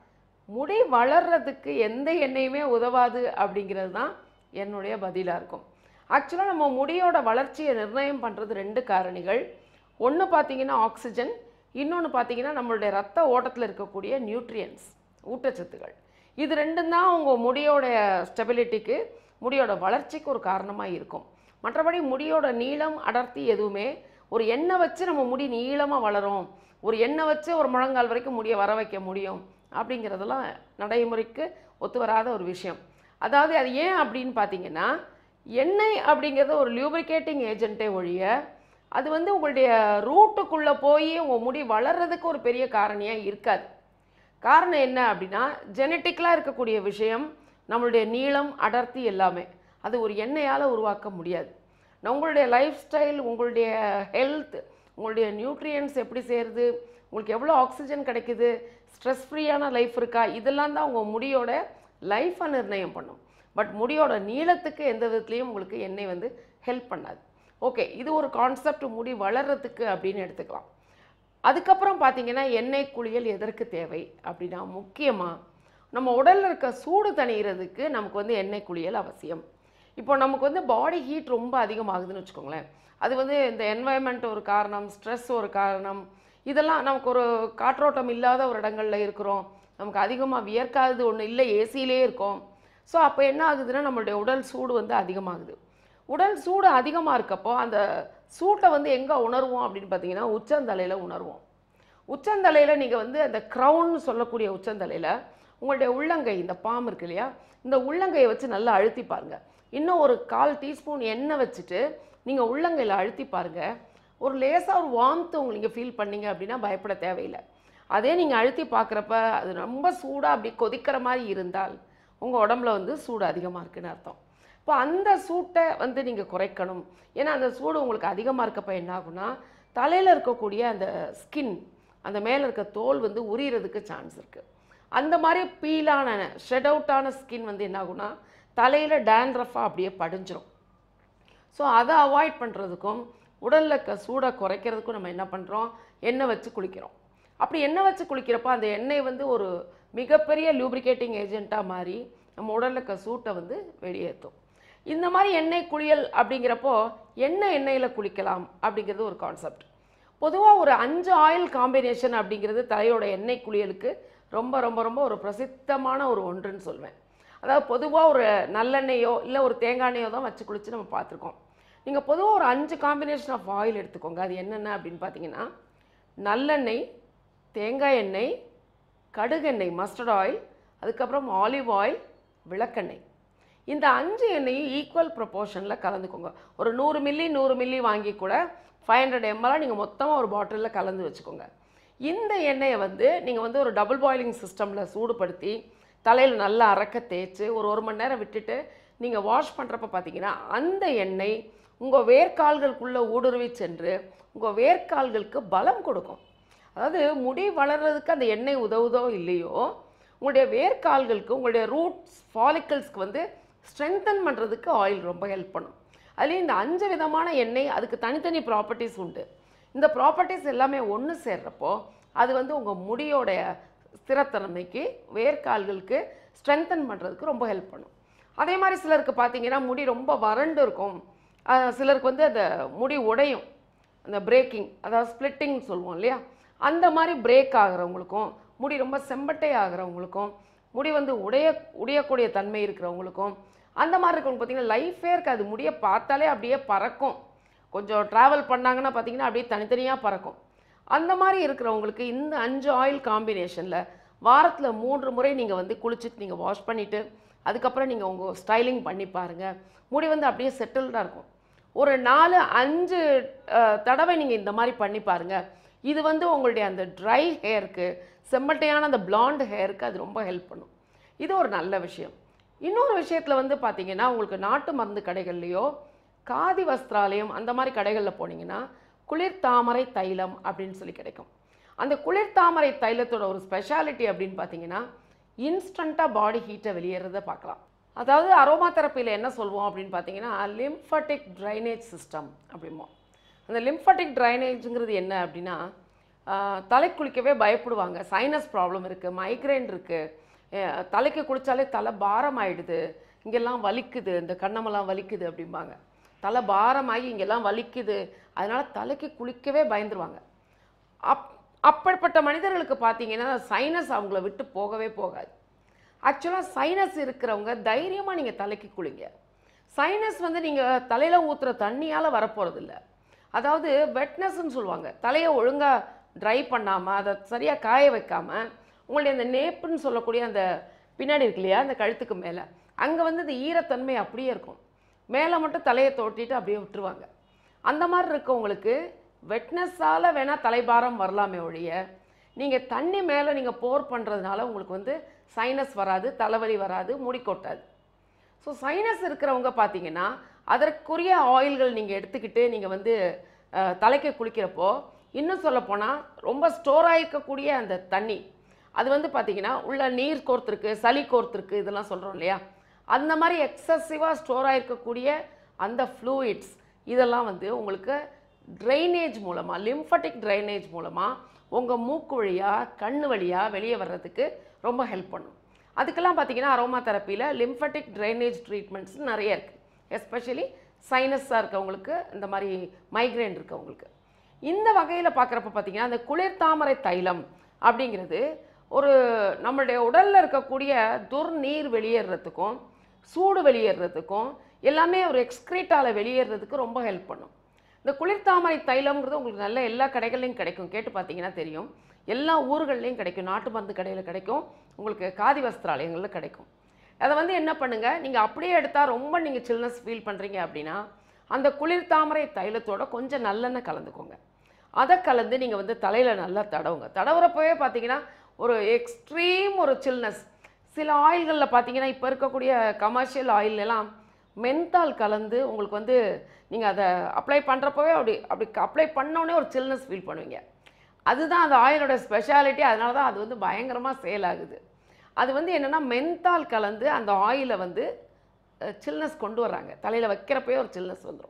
முடி வளர்றதுக்கு எந்த எண்ணெயுமே உதவாது அப்படிங்கிறது தான் என்னுடைய பதிலாக இருக்கும் ஆக்சுவலாக நம்ம முடியோட வளர்ச்சியை நிர்ணயம் பண்ணுறது ரெண்டு காரணிகள் ஒன்று பார்த்தீங்கன்னா ஆக்சிஜன் இன்னொன்று பார்த்தீங்கன்னா நம்மளுடைய ரத்த ஓட்டத்தில் இருக்கக்கூடிய நியூட்ரியன்ஸ் ஊட்டச்சத்துக்கள் இது ரெண்டும் தான் உங்கள் முடியோட ஸ்டெபிலிட்டிக்கு முடியோட வளர்ச்சிக்கு ஒரு காரணமாக இருக்கும் மற்றபடி முடியோட நீளம் அடர்த்தி எதுவுமே ஒரு எண்ணெய் வச்சு நம்ம முடி நீளமாக வளரும் ஒரு எண்ணெய் வச்சு ஒரு முழங்கால் வரைக்கும் முடியை வர வைக்க முடியும் அப்படிங்கிறதெல்லாம் நடைமுறைக்கு ஒத்து வராத ஒரு விஷயம் அதாவது அது ஏன் அப்படின்னு பார்த்தீங்கன்னா எண்ணெய் அப்படிங்கிறது ஒரு லியூபிரிகேட்டிங் ஏஜென்ட்டே ஒழிய அது வந்து உங்களுடைய ரூட்டுக்குள்ளே போய் உங்கள் முடி வளர்றதுக்கு ஒரு பெரிய காரணியாக இருக்காது காரணம் என்ன அப்படின்னா ஜெனட்டிக்கலாக இருக்கக்கூடிய விஷயம் நம்மளுடைய நீளம் அடர்த்தி எல்லாமே அது ஒரு எண்ணெயால் உருவாக்க முடியாது உங்களுடைய லைஃப் ஸ்டைல் உங்களுடைய ஹெல்த் உங்களுடைய நியூட்ரியன்ஸ் எப்படி சேருது உங்களுக்கு எவ்வளோ ஆக்சிஜன் கிடைக்குது ஸ்ட்ரெஸ் ஃப்ரீயான லைஃப் இருக்கா இதெல்லாம் தான் உங்கள் முடியோட லைஃப்பை நிர்ணயம் பண்ணும் பட் முடியோட நீளத்துக்கு எந்த விதத்துலேயும் உங்களுக்கு எண்ணெய் வந்து ஹெல்ப் பண்ணாது ஓகே இது ஒரு கான்செப்ட் முடி வளர்றதுக்கு அப்படின்னு எடுத்துக்கலாம் அதுக்கப்புறம் பார்த்தீங்கன்னா எண்ணெய் குளியல் எதற்கு தேவை அப்படின்னா முக்கியமாக நம்ம உடலில் இருக்க சூடு தணிகிறதுக்கு நமக்கு வந்து எண்ணெய் குளியல் அவசியம் இப்போ நமக்கு வந்து பாடி ஹீட் ரொம்ப அதிகமாகுதுன்னு வச்சுக்கோங்களேன் அது வந்து இந்த என்வாயன்மெண்ட் ஒரு காரணம் ஸ்ட்ரெஸ் ஒரு காரணம் இதெல்லாம் நமக்கு ஒரு காற்றோட்டம் இல்லாத ஒரு இடங்கள்ல இருக்கிறோம் நமக்கு அதிகமாக வியர்க்காதது ஒன்று இல்லை ஏசியிலே இருக்கோம் ஸோ அப்போ என்ன ஆகுதுன்னா நம்மளுடைய உடல் சூடு வந்து அதிகமாகுது உடல் சூடு அதிகமாக இருக்கப்போ அந்த சூட்டை வந்து எங்கே உணர்வோம் அப்படின்னு பார்த்தீங்கன்னா உச்சந்தலையில் உணர்வோம் உச்சந்தலையில் நீங்கள் வந்து அந்த க்ரௌன்னு சொல்லக்கூடிய உச்சந்தலையில் உங்களுடைய உள்ளங்கை இந்த பாம் இருக்கு இல்லையா இந்த உள்ளங்கையை வச்சு நல்லா அழுத்தி பாருங்க இன்னும் ஒரு கால் டீஸ்பூன் எண்ணெய் வச்சுட்டு நீங்கள் உள்ளங்கையில் அழுத்தி பாருங்க ஒரு லேசாக ஒரு வார்ம்த்து உங்களுக்கு ஃபீல் பண்ணீங்க அப்படின்னா பயப்பட தேவையில்லை அதே நீங்கள் அழுத்தி பார்க்குறப்ப அது ரொம்ப சூடாக அப்படி கொதிக்கிற மாதிரி இருந்தால் உங்கள் உடம்புல வந்து சூடு அதிகமாக இருக்குன்னு அர்த்தம் இப்போ அந்த சூட்டை வந்து நீங்கள் குறைக்கணும் ஏன்னா அந்த சூடு உங்களுக்கு அதிகமாக இருக்கப்ப என்ன ஆகும்னா தலையில் இருக்கக்கூடிய அந்த ஸ்கின் அந்த மேலே இருக்க தோல் வந்து உரியறதுக்கு சான்ஸ் இருக்குது அந்த மாதிரி பீலான ஷெட் அவுட்டான ஸ்கின் வந்து என்ன ஆகும்னா தலையில் டேண்ட்ரஃபாக அப்படியே படிஞ்சிரும் ஸோ அதை அவாய்ட் பண்ணுறதுக்கும் உடலில் இருக்க சூடை குறைக்கிறதுக்கும் நம்ம என்ன பண்ணுறோம் எண்ணெய் வச்சு குளிக்கிறோம் அப்படி எண்ணெய் வச்சு குளிக்கிறப்ப அந்த எண்ணெய் வந்து ஒரு மிகப்பெரிய லூப்ரிகேட்டிங் ஏஜென்ட்டாக மாறி நம்ம உடலில் இருக்க சூட்டை வந்து வெளியேற்றும் இந்த மாதிரி எண்ணெய் குளியல் அப்படிங்கிறப்போ எண்ணெய் எண்ணெயில் குளிக்கலாம் அப்படிங்கிறது ஒரு கான்செப்ட் பொதுவாக ஒரு அஞ்சு ஆயில் காம்பினேஷன் அப்படிங்கிறது தலையோட எண்ணெய் குளியலுக்கு ரொம்ப ரொம்ப ரொம்ப ஒரு பிரசித்தமான ஒரு ஒன்றுன்னு சொல்வேன் அதாவது பொதுவாக ஒரு நல்லெண்ணெயோ இல்லை ஒரு தேங்காய் எண்ணெயோ தான் வச்சு குளித்து நம்ம பார்த்துருக்கோம் நீங்கள் பொதுவாக ஒரு அஞ்சு காம்பினேஷன் ஆஃப் ஆயில் எடுத்துக்கோங்க அது என்னென்ன அப்படின்னு பார்த்தீங்கன்னா நல்லெண்ணெய் தேங்காய் எண்ணெய் கடுகெண்ணெய் மஸ்டர்ட் ஆயில் அதுக்கப்புறம் ஆலிவ் ஆயில் விளக்கெண்ணெய் இந்த அஞ்சு எண்ணெயும் ஈக்குவல் ப்ரொப்போர்ஷனில் கலந்துக்கோங்க ஒரு நூறு மில்லி நூறு மில்லி வாங்கி கூட ஃபைவ் ஹண்ட்ரட் எம்எல்லாம் நீங்கள் மொத்தமாக ஒரு பாட்டிலில் கலந்து வச்சுக்கோங்க இந்த எண்ணெயை வந்து நீங்கள் வந்து ஒரு டபுள் பாயிலிங் சிஸ்டமில் சூடுபடுத்தி தலையில் நல்லா அறக்க தேய்ச்சி ஒரு ஒரு மணி நேரம் விட்டுட்டு நீங்கள் வாஷ் பண்ணுறப்ப பார்த்தீங்கன்னா அந்த எண்ணெய் உங்கள் வேர்க்கால்களுக்குள்ளே ஊடுருவி சென்று உங்கள் வேர்க்கால்களுக்கு பலம் கொடுக்கும் அதாவது முடி வளர்றதுக்கு அந்த எண்ணெய் உதவுதோ இல்லையோ உங்களுடைய வேர்க்கால்களுக்கு உங்களுடைய ரூட்ஸ் ஃபாலிக்கல்ஸ்க்கு வந்து ஸ்ட்ரென்தன் பண்ணுறதுக்கு ஆயில் ரொம்ப ஹெல்ப் பண்ணும் அதுலேயும் இந்த அஞ்சு விதமான எண்ணெய் அதுக்கு தனித்தனி ப்ராப்பர்ட்டிஸ் உண்டு இந்த ப்ராப்பர்ட்டிஸ் எல்லாமே ஒன்று சேர்றப்போ அது வந்து உங்கள் முடியோடைய ஸ்திரத்தன்மைக்கு வேர்க்கால்களுக்கு ஸ்ட்ரென்தன் பண்ணுறதுக்கு ரொம்ப ஹெல்ப் பண்ணும் அதே மாதிரி சிலருக்கு பார்த்தீங்கன்னா முடி ரொம்ப வறண்டு இருக்கும் அஹ் சிலருக்கு வந்து அந்த முடி உடையும் அந்த பிரேக்கிங் அதாவது ஸ்ப்ளிட்டிங் சொல்லுவோம் இல்லையா அந்த மாதிரி பிரேக் ஆகிறவங்களுக்கும் முடி ரொம்ப செம்பட்டை ஆகிறவங்களுக்கும் முடி வந்து உடைய உடையக்கூடிய தன்மை இருக்கிறவங்களுக்கும் அந்த மாதிரி இருக்கவங்க பார்த்தீங்கன்னா லைஃபே இருக்காது முடியை பார்த்தாலே அப்படியே பறக்கும் கொஞ்சம் ட்ராவல் பண்ணாங்கன்னா பார்த்தீங்கன்னா அப்படியே தனித்தனியாக பறக்கும் அந்த மாதிரி இருக்கிறவங்களுக்கு இந்த அஞ்சு ஆயில் காம்பினேஷனில் வாரத்தில் மூன்று முறை நீங்கள் வந்து குளிச்சுட்டு நீங்கள் வாஷ் பண்ணிவிட்டு அதுக்கப்புறம் நீங்கள் உங்கள் ஸ்டைலிங் பண்ணி பாருங்கள் முடி வந்து அப்படியே செட்டில்டாக இருக்கும் ஒரு நாலு அஞ்சு அஹ், தடவை நீங்கள் இந்த மாதிரி பண்ணி பாருங்கள் இது வந்து உங்களுடைய அந்த ட்ரை ஹேருக்கு செம்மட்டையான அந்த blonde ஹேருக்கு அது ரொம்ப ஹெல்ப் பண்ணும் இது ஒரு நல்ல விஷயம் இன்னொரு விஷயத்தில் வந்து பார்த்தீங்கன்னா உங்களுக்கு நாட்டு மருந்து கடைகள்லையோ காதி வஸ்திராலயம் அந்த மாதிரி கடைகளில் போனீங்கன்னா குளிர் தாமரை தைலம் அப்படின்னு சொல்லி கிடைக்கும் அந்த குளிர் தாமரை தைலத்தோட ஒரு ஸ்பெஷாலிட்டி அப்படின்னு பார்த்தீங்கன்னா இன்ஸ்டண்ட்டாக பாடி ஹீட்டை வெளியேறதை பார்க்கலாம் அதாவது அரோமா தெரப்பியில் என்ன சொல்லுவோம் அப்படின்னு பார்த்தீங்கன்னா லிம்ஃபட்டிக் ட்ரைனேஜ் சிஸ்டம் அப்படிம்போம் அந்த லிம்ஃபட்டிக் ட்ரைனேஜுங்கிறது என்ன அப்படின்னா ஆஹ், தலை குளிக்கவே பயப்படுவாங்க சைனஸ் ப்ராப்ளம் இருக்குது மைக்ரைன் இருக்குது அஹ் தலைக்கு குளிச்சாலே தலை பாரம் ஆயிடுது இங்கெல்லாம் வலிக்குது இந்த கண்ணமெல்லாம் வலிக்குது அப்படிம்பாங்க தலை பாரமாகி இங்கெல்லாம் வலிக்குது அதனால தலைக்கு குளிக்கவே பயந்துருவாங்க அப் அப்படிப்பட்ட மனிதர்களுக்கு பார்த்தீங்கன்னா சைனஸ் அவங்கள விட்டு போகவே போகாது ஆக்சுவலாக சைனஸ் இருக்கிறவங்க தைரியமாக நீங்கள் தலைக்கு குளிங்க சைனஸ் வந்து நீங்கள் தலையில் ஊற்றுற தண்ணியால் வரப்போகிறதில்ல அதாவது வெட்னஸ்ன்னு சொல்லுவாங்க தலையை ஒழுங்காக ட்ரை பண்ணாமல் அதை சரியாக காய வைக்காமல் உங்களுடைய அந்த நேப்புன்னு சொல்லக்கூடிய அந்த பின்னாடி இருக்கு இல்லையா அந்த கழுத்துக்கு மேலே அங்கே வந்து இந்த ஈரத்தன்மை அப்படியே இருக்கும் மேலே மட்டும் தலையை தோட்டிட்டு அப்படியே விட்டுருவாங்க அந்த மாதிரி இருக்கவங்களுக்கு வெட்னஸால் வேணால் தலைபாரம் வரலாமே ஒழிய நீங்கள் தண்ணி மேலே நீங்கள் போர் பண்ணுறதுனால உங்களுக்கு வந்து சைனஸ் வராது தலைவலி வராது முடி கொட்டாது ஸோ சைனஸ் இருக்கிறவங்க பார்த்தீங்கன்னா அதற்குரிய ஆயில்கள் நீங்கள் எடுத்துக்கிட்டு நீங்கள் வந்து அஹ், தலைக்கு குளிக்கிறப்போ இன்னும் சொல்லப்போனால் ரொம்ப ஸ்டோர் ஆகிருக்கக்கூடிய அந்த தண்ணி அது வந்து பார்த்தீங்கன்னா உள்ள நீர் கோர்த்துருக்கு சளி கோர்த்துருக்கு இதெல்லாம் சொல்கிறோம் இல்லையா அந்த மாதிரி எக்ஸசிவாக ஸ்டோர் ஆகிருக்கக்கூடிய அந்த ஃப்ளூயிட்ஸ் இதெல்லாம் வந்து உங்களுக்கு ட்ரைனேஜ் மூலமாக லிம்ஃபட்டிக் ட்ரைனேஜ் மூலமாக உங்கள் மூக்கு வழியாக கண்ணு வழியாக வெளியே வர்றதுக்கு ரொம்ப ஹெல்ப் பண்ணும் அதுக்கெல்லாம் பார்த்தீங்கன்னா அரோமா தெரப்பியில் லிம்ஃபட்டிக் ட்ரைனேஜ் ட்ரீட்மெண்ட்ஸ் நிறைய இருக்குது எஸ்பெஷலி சைனஸாக இருக்கவங்களுக்கு இந்த மாதிரி மைக்ரேன் இருக்கவங்களுக்கு இந்த வகையில் பார்க்குறப்ப பார்த்தீங்கன்னா அந்த குளிர் தாமரை தைலம் அப்படிங்கிறது ஒரு நம்மளுடைய உடலில் இருக்கக்கூடிய துர்நீர் வெளியேறதுக்கும் சூடு வெளியேறதுக்கும் எல்லாமே ஒரு எக்ஸ்க்ரீட்டால வெளியேறதுக்கு ரொம்ப ஹெல்ப் பண்ணும் இந்த குளிர்தாமரை தைலம்ங்கிறது உங்களுக்கு நல்ல எல்லா கடைகள்லையும் கிடைக்கும் கேட்டு பார்த்தீங்கன்னா தெரியும் எல்லா ஊர்கள்லையும் கிடைக்கும் நாட்டு மருந்து கடையில் கிடைக்கும் உங்களுக்கு காதி வஸ்திராலயங்களில் கிடைக்கும் அதை வந்து என்ன பண்ணுங்க நீங்கள் அப்படியே எடுத்தால் ரொம்ப நீங்கள் சில்னஸ் ஃபீல் பண்ணுறீங்க அப்படின்னா அந்த குளிர் தாமரை தைலத்தோட கொஞ்சம் நல்லெண்ணெய் கலந்துக்கோங்க அதை கலந்து நீங்கள் வந்து தலையில் நல்லா தடவுங்க தடவுறப்பவே பார்த்தீங்கன்னா ஒரு எக்ஸ்ட்ரீம் ஒரு சில்னஸ் சில ஆயில்களில் பார்த்தீங்கன்னா இப்போ இருக்கக்கூடிய கமர்ஷியல் ஆயிலெல்லாம் மென்தால் கலந்து உங்களுக்கு வந்து நீங்கள் அதை அப்ளை பண்ணுறப்பவே அப்படி அப்படி அப்ளை பண்ணோடனே ஒரு சில்னஸ் ஃபீல் பண்ணுவீங்க அதுதான் அந்த ஆயிலோட ஸ்பெஷாலிட்டி அதனால தான் அது வந்து பயங்கரமாக சேல் ஆகுது அது வந்து என்னென்னா மென்தால் கலந்து அந்த ஆயிலை வந்து சில்னஸ் கொண்டு வர்றாங்க தலையில் வைக்கிறப்பவே ஒரு சில்னஸ் வந்துடும்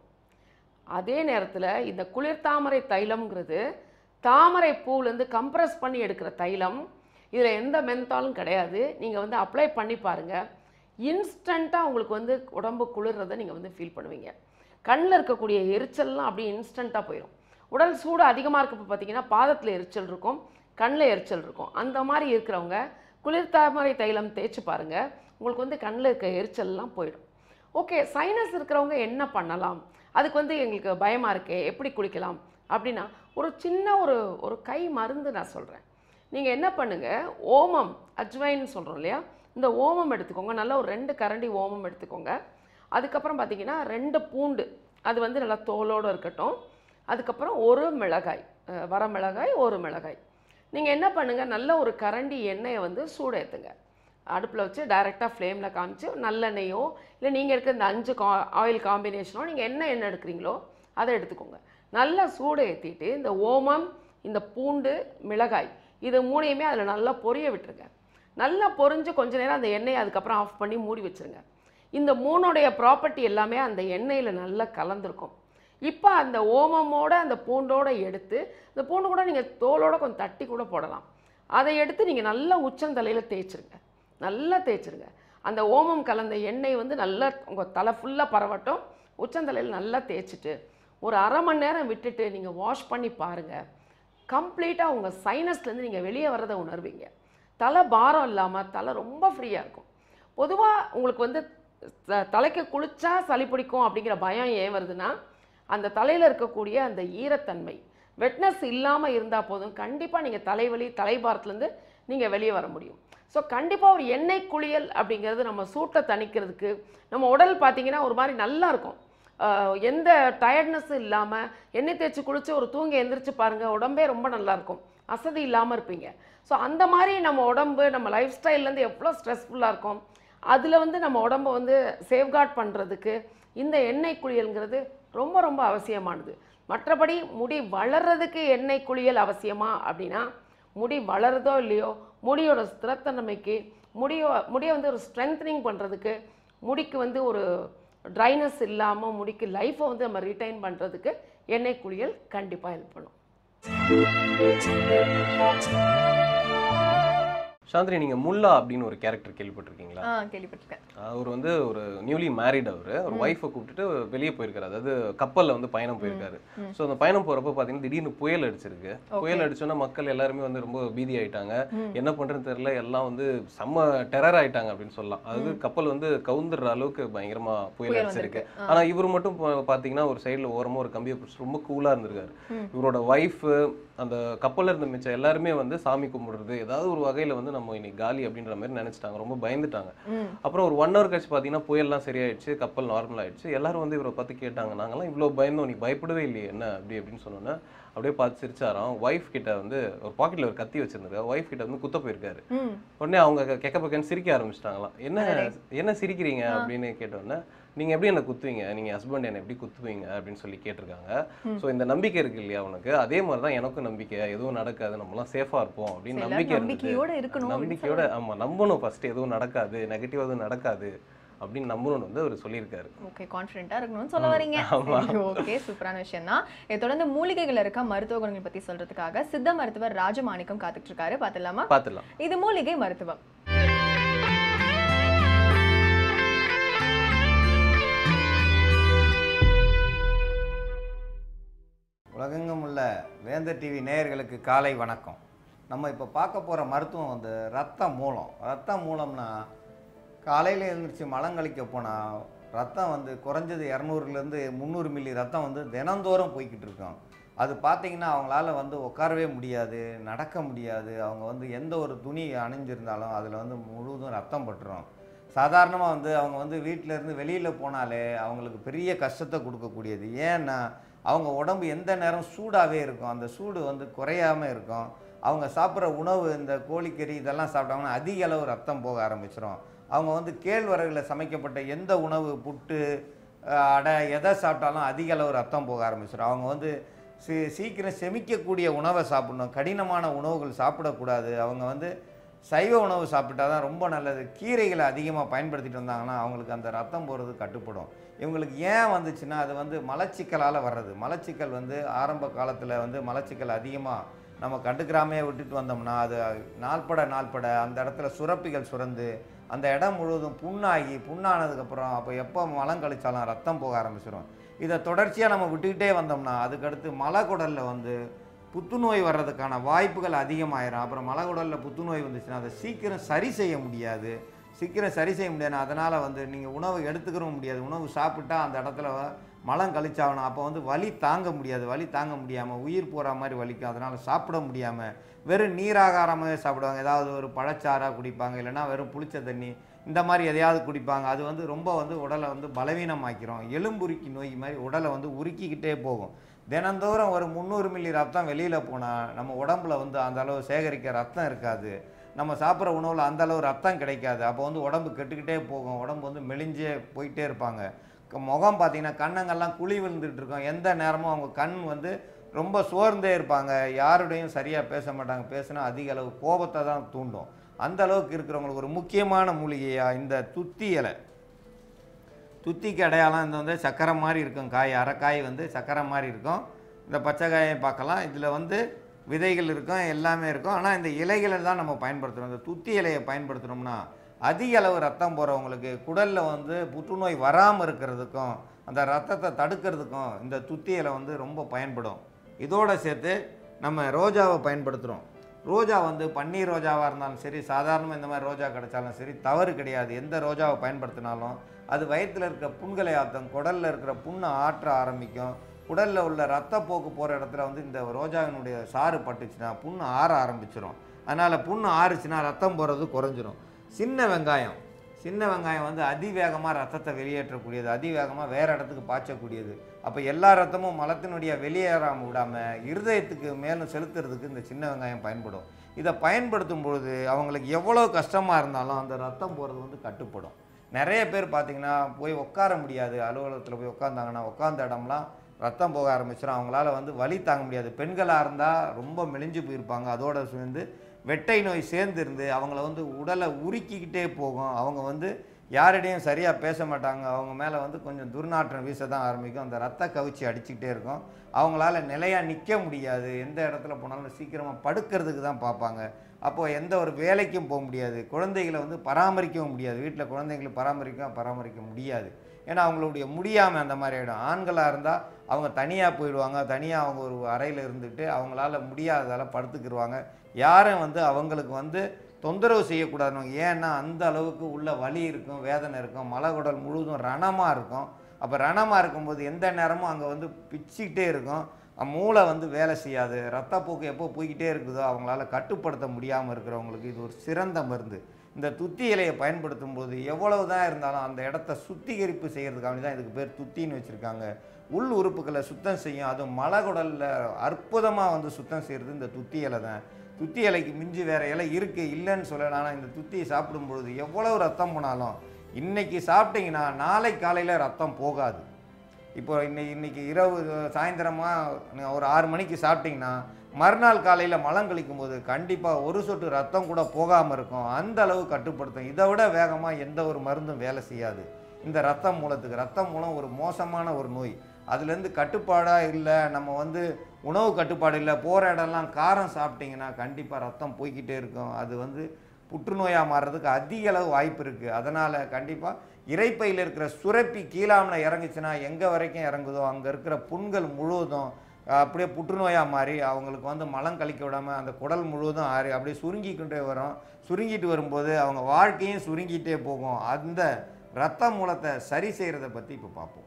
அதே நேரத்தில் இந்த குளிர் தாமரை தைலம்ங்கிறது தாமரை பூலேருந்து கம்ப்ரஸ் பண்ணி எடுக்கிற தைலம் இதில் எந்த மென்தாலும் கிடையாது நீங்கள் வந்து அப்ளை பண்ணி பாருங்கள் இன்ஸ்டண்ட்டாக உங்களுக்கு வந்து உடம்பு குளிர்றதை நீங்கள் வந்து ஃபீல் பண்ணுவீங்க கண்ணில் இருக்கக்கூடிய எரிச்சல்லாம் அப்படியே இன்ஸ்டண்ட்டாக போயிடும் உடல் சூடு அதிகமாக இருக்கப்போ பார்த்தீங்கன்னா பாதத்தில் எரிச்சல் இருக்கும் கண்ணில் எரிச்சல் இருக்கும் அந்த மாதிரி இருக்கிறவங்க குளிர் தாமரை தைலம் தேய்ச்சி பாருங்கள் உங்களுக்கு வந்து கண்ணில் இருக்க எரிச்சல்லாம் போயிடும் ஓகே சைனஸ் இருக்கிறவங்க என்ன பண்ணலாம் அதுக்கு வந்து எங்களுக்கு பயமாக இருக்கே எப்படி குளிக்கலாம் அப்படின்னா ஒரு சின்ன ஒரு ஒரு கை மருந்து நான் சொல்கிறேன் நீங்கள் என்ன பண்ணுங்கள் ஓமம் அஜ்வைன் சொல்கிறோம் இல்லையா இந்த ஓமம் எடுத்துக்கோங்க நல்லா ஒரு ரெண்டு கரண்டி ஓமம் எடுத்துக்கோங்க அதுக்கப்புறம் பார்த்தீங்கன்னா ரெண்டு பூண்டு அது வந்து நல்லா தோலோடு இருக்கட்டும் அதுக்கப்புறம் ஒரு மிளகாய் அஹ் வர மிளகாய் ஒரு மிளகாய் நீங்கள் என்ன பண்ணுங்கள் நல்ல ஒரு கரண்டி எண்ணெயை வந்து சூடு ஏற்றுங்க அடுப்பில் வச்சு டைரெக்டாக ஃப்ளேமில் காமிச்சு நல்லெண்ணெயோ இல்லை நீங்கள் இருக்க இந்த அஞ்சு கா ஆயில் காம்பினேஷனோ நீங்கள் என்ன எண்ணெய் எடுக்கிறீங்களோ அதை எடுத்துக்கோங்க நல்லா சூடு ஏற்றிட்டு இந்த ஓமம் இந்த பூண்டு மிளகாய் இது மூணையுமே அதில் நல்லா பொரிய விட்டுருங்க நல்லா பொரிஞ்சு கொஞ்ச நேரம் அந்த எண்ணெயை அதுக்கப்புறம் ஆஃப் பண்ணி மூடி வச்சுருங்க இந்த மூணுடைய ப்ராப்பர்ட்டி எல்லாமே அந்த எண்ணெயில் நல்லா கலந்துருக்கும் இப்போ அந்த ஓமமோட அந்த பூண்டோட எடுத்து இந்த பூண்டு கூட நீங்கள் தோலோட கொஞ்சம் தட்டி கூட போடலாம் அதை எடுத்து நீங்கள் நல்லா உச்சந்தலையில் தேய்ச்சிருங்க நல்லா தேய்ச்சிருங்க அந்த ஓமம் கலந்த எண்ணெய் வந்து நல்லா உங்கள் தலை ஃபுல்லாக பரவட்டும் உச்சந்தலையில் நல்லா தேய்ச்சிட்டு ஒரு அரை மணி நேரம் விட்டுட்டு நீங்கள் வாஷ் பண்ணி பாருங்கள் கம்ப்ளீட்டாக உங்கள் சைனஸ்லேருந்து நீங்கள் வெளியே வர்றதை உணர்வீங்க தலை பாரம் இல்லாமல் தலை ரொம்ப ஃப்ரீயாக இருக்கும் பொதுவாக உங்களுக்கு வந்து த- தலைக்கு குளிச்சா சளி பிடிக்கும் அப்படிங்கிற பயம் ஏன் வருதுன்னா அந்த தலையில் இருக்கக்கூடிய அந்த ஈரத்தன்மை வெட்னஸ் இல்லாமல் இருந்தால் போதும் கண்டிப்பாக நீங்கள் தலைவலி தலைபாரத்துலேருந்து நீங்கள் வெளியே வர முடியும் ஸோ கண்டிப்பாக ஒரு எண்ணெய் குளியல் அப்படிங்கிறது நம்ம சூட்டை தணிக்கிறதுக்கு நம்ம உடல் பார்த்தீங்கன்னா ஒரு மாதிரி நல்லா இருக்கும் ஆஹ் எந்த டயர்ட்னஸும் இல்லாமல் எண்ணெய் தேய்ச்சி குளிச்சு ஒரு தூங்கி எந்திரிச்சு பாருங்கள் உடம்பே ரொம்ப நல்லா இருக்கும் அசதி இல்லாமல் இருப்பீங்க ஸோ அந்த மாதிரி நம்ம உடம்பு நம்ம லைஃப் ஸ்டைல்லேருந்து எவ்வளோ ஸ்ட்ரெஸ்ஃபுல்லாக இருக்கும் அதில் வந்து நம்ம உடம்பை வந்து சேஃப்கார்ட் பண்ணுறதுக்கு இந்த எண்ணெய் குளியல்ங்கிறது ரொம்ப ரொம்ப அவசியமானது மற்றபடி முடி வளர்றதுக்கு எண்ணெய் குளியல் அவசியமா அப்படின்னா முடி வளருதோ இல்லையோ முடியோட ஸ்திரத்தன்மைக்கு முடியோ முடியை வந்து ஒரு ஸ்ட்ரென்த்னிங் பண்ணுறதுக்கு முடிக்கு வந்து ஒரு ட்ரைனஸ் இல்லாமல் முடிக்கு லைஃப்பை வந்து நம்ம ரிட்டைன் பண்ணுறதுக்கு எண்ணெய் குளியல் கண்டிப்பாக ஹெல்ப் பண்ணும் சாந்தினி நீங்க முல்லா அப்படின்னு ஒரு கேரக்டர் கேள்விப்பட்டிருக்கீங்களா ஆ கேள்விப்பட்டிருக்கேன் அவர் வந்து ஒரு நியூலி மேரிட் அவர் ஒரு ஒய்ஃபை கூப்பிட்டுட்டு வெளியே போயிருக்காரு அதாவது கப்பல்ல வந்து பயணம் போயிருக்காரு ஸோ அந்த பயணம் போறப்ப பாத்தீங்கன்னா திடீர்னு புயல் அடிச்சிருக்கு புயல் அடிச்சோன்னா மக்கள் எல்லாருமே வந்து ரொம்ப பீதி ஆயிட்டாங்க என்ன பண்றதுன்னு தெரியல எல்லாம் வந்து செம்ம டெரர் ஆயிட்டாங்க அப்படின்னு சொல்லலாம் அதாவது கப்பல் வந்து கவுந்துடுற அளவுக்கு பயங்கரமா புயல் புயல் அடிச்சிருக்கு வந்திருக்கு. ஆனா இவர் மட்டும் பா- பாத்தீங்கன்னா ஒரு சைடுல ஓரமா ஒரு கம்பியை பிடிச்சி ரொம்ப கூலா இருந்திருக்காரு இவரோட ஒய்ஃப் அந்த கப்பல்ல இருந்த மிச்சம் எல்லாருமே வந்து சாமி கும்பிடுறது ஏதாவது ஒரு வகையில வந்து நம்ம இன்னைக்கு காலி அப்படின்ற மாதிரி நினைச்சிட்டாங்க ரொம்ப பயந்துட்டாங்க ம் அப்புறம் ஒரு ஒன் ஹவர் கழிச்சு பார்த்தீங்கன்னா புயல்லாம் சரியாயிடுச்சு கப்பல் நார்மல் ஆயிடுச்சு எல்லாரும் வந்து இவரை பார்த்து கேட்டாங்க நாங்கெல்லாம் இவ்வளோ பயந்தோம் நீ பயப்படவே இல்லையே என்ன அப்படி அப்படின்னு சொன்னோன்னே அப்படியே பார்த்து சிரிச்சாராம் ஒய்ஃப் கிட்ட வந்து ஒரு பாக்கெட்ல ஒரு கத்தி வச்சிருந்தாரு ஒய்ஃப் கிட்ட வந்து குத்த போயிருக்காரு ம் உடனே அவங்க கெ- கெக்க பக்கன்னு சிரிக்க ஆரம்பிச்சிட்டாங்களாம் என்ன என்ன சிரிக்கிறீங்க அப்படின்னு கேட்டோன்னே நீங்க எப்படி என்ன குத்துவீங்க நீங்க ஹஸ்பண்ட் என்ன எப்படி குத்துவீங்க அப்படின்னு சொல்லி கேட்டிருக்காங்க ஸோ இந்த நம்பிக்கை இருக்கு இல்லையா உனக்கு அதே மாதிரி தான் எனக்கும் நம்பிக்கை எதுவும் நடக்காது நம்மலாம் சேஃபா இருப்போம் அப்படின்னு எல்லாரும் நம்பிக்கை இருந்தது நம்பிக்கையோட இருக்கணும் அப்படின்னு நம்பிக்கையோட ஆமா நம்பணும் ஃபர்ஸ்ட் எதுவும் நடக்காது நெகட்டிவ் எதுவும் நடக்காது அப்படின்னு நம்பணும்னு வந்து அவர் சொல்லியிருக்காரு ஓகே கான்ஃபிடென்ட்டா இருக்கணும்னு சொல்ல வரீங்க ஆமா. ஓகே சூப்பரான விஷயம் தான் இதை தொடர்ந்து மூலிகைகள் இருக்க மருத்துவ குணங்கள் பத்தி சொல்றதுக்காக சித்த மருத்துவர் ராஜமாணிக்கம் காத்துட்டு இருக்காரு பாத்துலாமா பார்த்துடலாம் இது மூலிகை மருத்துவம் உலகெங்கும் உள்ள வேந்தர் டிவி நேயர்களுக்கு காலை வணக்கம் நம்ம இப்போ பார்க்க போகிற மருத்துவம் வந்து ரத்த மூலம் ரத்த மூலம்னா காலையில் எழுந்திரிச்சு மலங்கழிக்க போனால் ரத்தம் வந்து குறைஞ்சது இரநூறுலேருந்து முந்நூறு மில்லி ரத்தம் வந்து தினந்தோறும் போய்கிட்டு இருக்கும் அது பார்த்தீங்கன்னா அவங்களால வந்து உட்காரவே முடியாது நடக்க முடியாது அவங்க வந்து எந்த ஒரு துணி அணிஞ்சிருந்தாலும் அதில் வந்து முழுவதும் ரத்தம் பட்டுரும் சாதாரணமாக வந்து அவங்க வந்து வீட்டில இருந்து வெளியில் போனாலே அவங்களுக்கு பெரிய கஷ்டத்தை கொடுக்கக்கூடியது ஏன்னா அவங்க உடம்பு எந்த நேரம் சூடாகவே இருக்கும் அந்த சூடு வந்து குறையாம இருக்கும் அவங்க சாப்பிட்ற உணவு இந்த கோழிக்கறி இதெல்லாம் சாப்பிட்டாங்கன்னா அதிக அளவு ரத்தம் போக ஆரம்பிச்சிரும் அவங்க வந்து கேழ்வரகுல சமைக்கப்பட்ட எந்த உணவு புட்டு அஹ், அடை எதை சாப்பிட்டாலும் அதிக அளவு ரத்தம் போக ஆரம்பிச்சிடும் அவங்க வந்து சீ சீக்கிரம் செமிக்கக்கூடிய உணவை சாப்பிடணும் கடினமான உணவுகள் சாப்பிடக்கூடாது அவங்க வந்து சைவ உணவு சாப்பிட்டா தான் ரொம்ப நல்லது கீரைகளை அதிகமாக பயன்படுத்திட்டு வந்தாங்கன்னா அவங்களுக்கு அந்த ரத்தம் போகிறது கட்டுப்படும் இவங்களுக்கு ஏன் வந்துச்சுன்னா அது வந்து மலச்சிக்கலால் வர்றது மலச்சிக்கல் வந்து ஆரம்ப காலத்தில் வந்து மலச்சிக்கல் அதிகமாக நம்ம கண்டுக்கிறாமே விட்டுட்டு வந்தோம்னா அது நாள்பட நாள்பட அந்த இடத்துல சுரப்பிகள் சுரந்து அந்த இடம் முழுவதும் புண்ணாகி புண்ணானதுக்கப்புறம் அப்போ எப்போ மலம் கழிச்சாலும் ரத்தம் போக ஆரம்பிச்சிடும் இதை தொடர்ச்சியாக நம்ம விட்டுக்கிட்டே வந்தோம்னா அதுக்கடுத்து மலக்குடலில் வந்து புத்துநோய் வர்றதுக்கான வாய்ப்புகள் அதிகமாயிரும் அப்புறம் மலக்குடலில் புத்துநோய் வந்துச்சுன்னா அதை சீக்கிரம் சரி செய்ய முடியாது சீக்கிரம் சரி செய்ய முடியாது அதனால் வந்து நீங்கள் உணவு எடுத்துக்கிறவும் முடியாது உணவு சாப்பிட்டா அந்த இடத்துல மலம் கழிச்சாகணும் அப்போ வந்து வலி தாங்க முடியாது வலி தாங்க முடியாமல் உயிர் போகிற மாதிரி வலிக்கும் அதனால் சாப்பிட முடியாமல் வெறும் நீராகாரமாகவே சாப்பிடுவாங்க ஏதாவது ஒரு பழச்சாறாக குடிப்பாங்க இல்லைன்னா வெறும் புளிச்ச தண்ணி இந்த மாதிரி எதையாவது குடிப்பாங்க அது வந்து ரொம்ப வந்து உடலை வந்து பலவீனமாக்கிறோம் எலும்புருக்கி நோய் மாதிரி உடலை வந்து உருக்கிக்கிட்டே போகும் தினந்தோறும் ஒரு முந்நூறு மில்லி ரத்தம் வெளியில் போனால் நம்ம உடம்புல வந்து அந்த அளவு சேகரிக்க ரத்தம் இருக்காது நம்ம சாப்பிட்ற உணவில் அந்த அளவு ரத்தம் கிடைக்காது அப்போ வந்து உடம்பு கெட்டுக்கிட்டே போகும் உடம்பு வந்து மெலிஞ்சே போயிட்டே இருப்பாங்க க- முகம் பார்த்தீங்கன்னா கண்ணங்கள்லாம் குழி விழுந்துட்டு இருக்கும் எந்த நேரமும் அவங்க கண் வந்து ரொம்ப சோர்ந்தே இருப்பாங்க யாருடையும் சரியாக பேச மாட்டாங்க பேசினா அதிக அளவு கோபத்தை தான் தூண்டும் அந்த அளவுக்கு இருக்கிறவங்களுக்கு ஒரு முக்கியமான மூலிகையா இந்த துத்தி இலை துத்திக்கு அடையாளம் இந்த வந்து சக்கரை மாதிரி இருக்கும் காய் அரைக்காய் வந்து சக்கரை மாதிரி இருக்கும் இந்த பச்சை காயை பார்க்கலாம் இதில் வந்து விதைகள் இருக்கும் எல்லாமே இருக்கும் ஆனால் இந்த இலைகளை தான் நம்ம பயன்படுத்துகிறோம் இந்த துத்தி இலையை பயன்படுத்துகிறோம்னா அதிக அளவு ரத்தம் போகிறவங்களுக்கு குடலில் வந்து புற்றுநோய் வராமல் இருக்கிறதுக்கும் அந்த ரத்தத்தை தடுக்கிறதுக்கும் இந்த துத்தி இலை வந்து ரொம்ப பயன்படும் இதோட சேர்த்து நம்ம ரோஜாவை பயன்படுத்துகிறோம் ரோஜா வந்து பன்னீர் ரோஜாவாக இருந்தாலும் சரி சாதாரணமாக இந்த மாதிரி ரோஜா கிடைச்சாலும் சரி தவறு கிடையாது எந்த ரோஜாவை பயன்படுத்தினாலும் அது வயிற்றில் இருக்கிற புண்களை ஆற்றும் குடலில் இருக்கிற புண்ணை ஆற்ற ஆரம்பிக்கும் குடலில் உள்ள ரத்தப்போக்கு போகிற இடத்துல வந்து இந்த ரோஜாவினுடைய சாறு பட்டுச்சுன்னா புண்ணு ஆற ஆரம்பிச்சிரும் அதனால் புண்ணு ஆறுச்சுன்னா ரத்தம் போகிறது குறைஞ்சிரும் சின்ன வெங்காயம் சின்ன வெங்காயம் வந்து அதிவேகமாக ரத்தத்தை வெளியேற்றக்கூடியது அதிவேகமாக வேறு இடத்துக்கு பாய்ச்சக்கூடியது அப்போ எல்லா ரத்தமும் மலத்தினுடைய வெளியேறாமல் விடாமல் இருதயத்துக்கு மேலும் செலுத்துறதுக்கு இந்த சின்ன வெங்காயம் பயன்படும் இதை பயன்படுத்தும் பொழுது அவங்களுக்கு எவ்வளோ கஷ்டமாக இருந்தாலும் அந்த ரத்தம் போகிறது வந்து கட்டுப்படும் நிறைய பேர் பார்த்தீங்கன்னா போய் உட்கார முடியாது அலுவலகத்தில் போய் உட்காந்தாங்கன்னா உட்காந்த இடம்லாம் ரத்தம் போக ஆரம்பிச்சிடும் அவங்களால வந்து வலி தாங்க முடியாது பெண்களாக இருந்தால் ரொம்ப மெலிஞ்சு போயிருப்பாங்க அதோட சேர்ந்து வெட்டை நோய் சேர்ந்து இருந்து அவங்கள வந்து உடலை உருக்கிக்கிட்டே போகும் அவங்க வந்து யாரிடையும் சரியாக பேச மாட்டாங்க அவங்க மேலே வந்து கொஞ்சம் துர்நாற்றம் வீச தான் ஆரம்பிக்கும் அந்த ரத்த கவிச்சி அடிச்சுக்கிட்டே இருக்கும் அவங்களால நிலையாக நிற்க முடியாது எந்த இடத்துல போனாலும் சீக்கிரமாக படுக்கிறதுக்கு தான் பார்ப்பாங்க அப்போது எந்த ஒரு வேலைக்கும் போக முடியாது குழந்தைகளை வந்து பராமரிக்கவும் முடியாது வீட்டில் குழந்தைங்களை பராமரிக்க பராமரிக்க முடியாது ஏன்னா அவங்களுடைய முடியாமல் அந்த மாதிரி ஆகிடும் ஆண்களாக இருந்தால் அவங்க தனியாக போயிடுவாங்க தனியாக அவங்க ஒரு அறையில் இருந்துட்டு அவங்களால முடியாததால் படுத்துக்கிடுவாங்க யாரும் வந்து அவங்களுக்கு வந்து தொந்தரவு செய்யக்கூடாதுன்னு ஏன்னா அந்த அளவுக்கு உள்ள வலி இருக்கும் வேதனை இருக்கும் மலகுடல் முழுவதும் ரணமாக இருக்கும் அப்போ ரணமாக இருக்கும்போது எந்த நேரமும் அங்கே வந்து பிச்சுக்கிட்டே இருக்கும் அஹ் மூளை வந்து வேலை செய்யாது ரத்தப்போக்கு எப்போ போய்கிட்டே இருக்குதோ அவங்களால கட்டுப்படுத்த முடியாமல் இருக்கிறவங்களுக்கு இது ஒரு சிறந்த மருந்து இந்த துத்தி இலையை பயன்படுத்தும் போது எவ்வளவு தான் இருந்தாலும் அந்த இடத்த சுத்திகரிப்பு செய்கிறதுக்காக தான் இதுக்கு பேர் துத்தின்னு வச்சுருக்காங்க உள் உறுப்புகளை சுத்தம் செய்யும் அதுவும் மலகுடலில் அற்புதமாக வந்து சுத்தம் செய்கிறது இந்த துத்தி இலை தான் துத்தி இலைக்கு மிஞ்சி வேற இலை இருக்குது இல்லைன்னு சொல்லலாம் ஆனால் இந்த துத்தியை சாப்பிடும் பொழுது எவ்வளவு ரத்தம் போனாலும் இன்னைக்கு சாப்பிட்டீங்கன்னா நாளை காலையில் ரத்தம் போகாது இப்போ இன்னைக்கு இன்னைக்கு இரவு சாயந்தரமாக ஒரு ஆறு மணிக்கு சாப்பிட்டீங்கன்னா மறுநாள் காலையில் மலம் கழிக்கும் போது கண்டிப்பாக ஒரு சொட்டு ரத்தம் கூட போகாமல் இருக்கும் அந்த அளவு கட்டுப்படுத்தும் இதை விட வேகமாக எந்த ஒரு மருந்தும் வேலை செய்யாது இந்த ரத்த மூலத்துக்கு ரத்த மூலம் ஒரு மோசமான ஒரு நோய் அதுலேருந்து கட்டுப்பாடாக இல்லை நம்ம வந்து உணவு கட்டுப்பாடு இல்லை போகிற இடம்லாம் காரம் சாப்பிட்டீங்கன்னா கண்டிப்பாக ரத்தம் போய்க்கிட்டே இருக்கும் அது வந்து புற்றுநோயாக மாறுறதுக்கு அதிக அளவு வாய்ப்பு இருக்குது அதனால் கண்டிப்பாக இறைப்பையில் இருக்கிற சுரப்பி கீழாமல் இறங்குச்சுன்னா எங்கே வரைக்கும் இறங்குதோ அங்கே இருக்கிற புண்கள் முழுவதும் அஹ், அப்படியே புற்றுநோயாக மாறி அவங்களுக்கு வந்து மலம் கழிக்க விடாமல் அந்த குடல் முழுவதும் ஆறி அப்படியே சுருங்கிக்கிட்டே வரும் சுருங்கிட்டு வரும்போது அவங்க வாழ்க்கையும் சுருங்கிட்டே போகும் அந்த ரத்த மூலத்தை சரி செய்கிறத பற்றி இப்போ பார்ப்போம்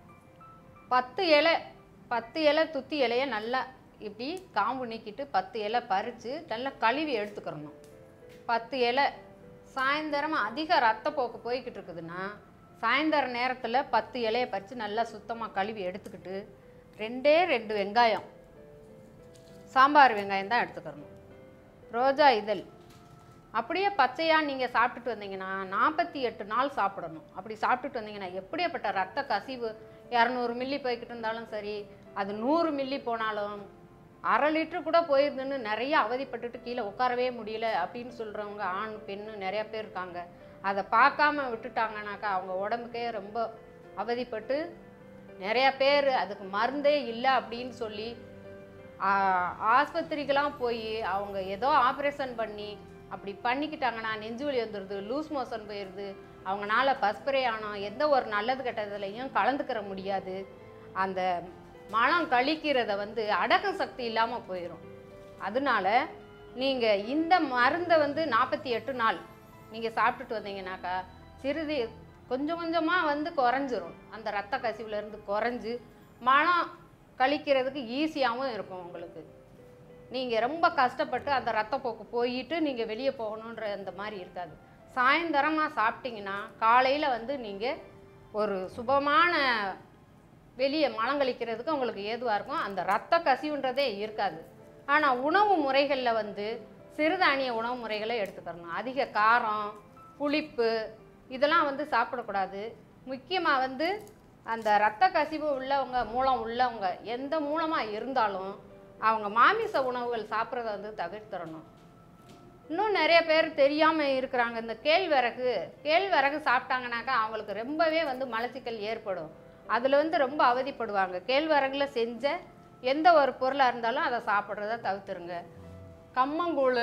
பத்து இலை பத்து இலை துத்தி இலையை நல்லா இப்படி காம்பு நீக்கிட்டு பத்து இலை பறித்து நல்லா கழுவி எடுத்துக்கிறணும் பத்து இலை சாயந்தரம் அதிக ரத்தப்போக்கு போய்கிட்டு இருக்குதுன்னா சாயந்தர நேரத்தில் பத்து இலையை பறித்து நல்லா சுத்தமாக கழுவி எடுத்துக்கிட்டு ரெண்டே ரெண்டு வெங்காயம் சாம்பார் வெங்காயம் தான் எடுத்துக்கிறணும் ரோஜா இதழ் அப்படியே பச்சையாக நீங்கள் சாப்பிட்டுட்டு வந்தீங்கன்னா நாற்பத்தி எட்டு நாள் சாப்பிடணும் அப்படி சாப்பிட்டுட்டு வந்தீங்கன்னா எப்படியாப்பட்ட ரத்த கசிவு இரநூறு மில்லி போய்கிட்டு இருந்தாலும் சரி அது நூறு மில்லி போனாலும் அரை லிட்டரு கூட போயிருந்துன்னு நிறைய அவதிப்பட்டுட்டு கீழே உட்காரவே முடியல அப்படின்னு சொல்கிறவங்க ஆண் பெண்ணு நிறைய பேர் இருக்காங்க அதை பார்க்காம விட்டுட்டாங்கனாக்கா அவங்க உடம்புக்கே ரொம்ப அவதிப்பட்டு நிறைய பேர் அதுக்கு மருந்தே இல்லை அப்படின்னு சொல்லி ஆ- ஆஸ்பத்திரிக்கெல்லாம் போய் அவங்க ஏதோ ஆப்ரேஷன் பண்ணி அப்படி பண்ணிக்கிட்டாங்கன்னா நெஞ்சு வலி வந்துடுது லூஸ் மோஷன் போயிடுது அவங்கனால பஸ்பிரே ஆனோம் எந்த ஒரு நல்லது கெட்டதுலையும் கலந்துக்கிற முடியாது அந்த மலம் கழிக்கிறத வந்து அடக்க சக்தி இல்லாமல் போயிடும் அதனால நீங்கள் இந்த மருந்தை வந்து நாற்பத்தி எட்டு நாள் நீங்கள் சாப்பிட்டுட்டு வந்தீங்கன்னாக்கா சிறிது கொஞ்சம் கொஞ்சமாக வந்து குறைஞ்சிரும் அந்த ரத்த கசிவுலேருந்து குறைஞ்சு மலம் கழிக்கிறதுக்கு ஈஸியாகவும் இருக்கும் உங்களுக்கு நீங்கள் ரொம்ப கஷ்டப்பட்டு அந்த ரத்தப்போக்கு போயிட்டு நீங்கள் வெளியே போகணுன்ற அந்த மாதிரி இருக்காது சாயந்தரமாக சாப்பிட்டீங்கன்னா காலையில் வந்து நீங்கள் ஒரு சுபமான வெளியே மலம் கழிக்கிறதுக்கு உங்களுக்கு ஏதுவாக இருக்கும் அந்த ரத்த கசிவுன்றதே இருக்காது ஆனால் உணவு முறைகளில் வந்து சிறுதானிய உணவு முறைகளை எடுத்துக்கிறணும் அதிக காரம் புளிப்பு இதெல்லாம் வந்து சாப்பிடக்கூடாது முக்கியமாக வந்து அந்த ரத்த கசிவு உள்ளவங்க மூலம் உள்ளவங்க எந்த மூலமாக இருந்தாலும் அவங்க மாமிச உணவுகள் சாப்பிட்றத வந்து தவிர்த்திடணும் இன்னும் நிறைய பேர் தெரியாமல் இருக்கிறாங்க இந்த கேழ்வரகு கேழ்வரகு சாப்பிட்டாங்கனாக்கா அவங்களுக்கு ரொம்பவே வந்து மலச்சிக்கல் ஏற்படும் அதில் வந்து ரொம்ப அவதிப்படுவாங்க கேழ்வரகுல செஞ்ச எந்த ஒரு பொருளாக இருந்தாலும் அதை சாப்பிட்றத தவிர்த்துருங்க கம்மங்கூழ்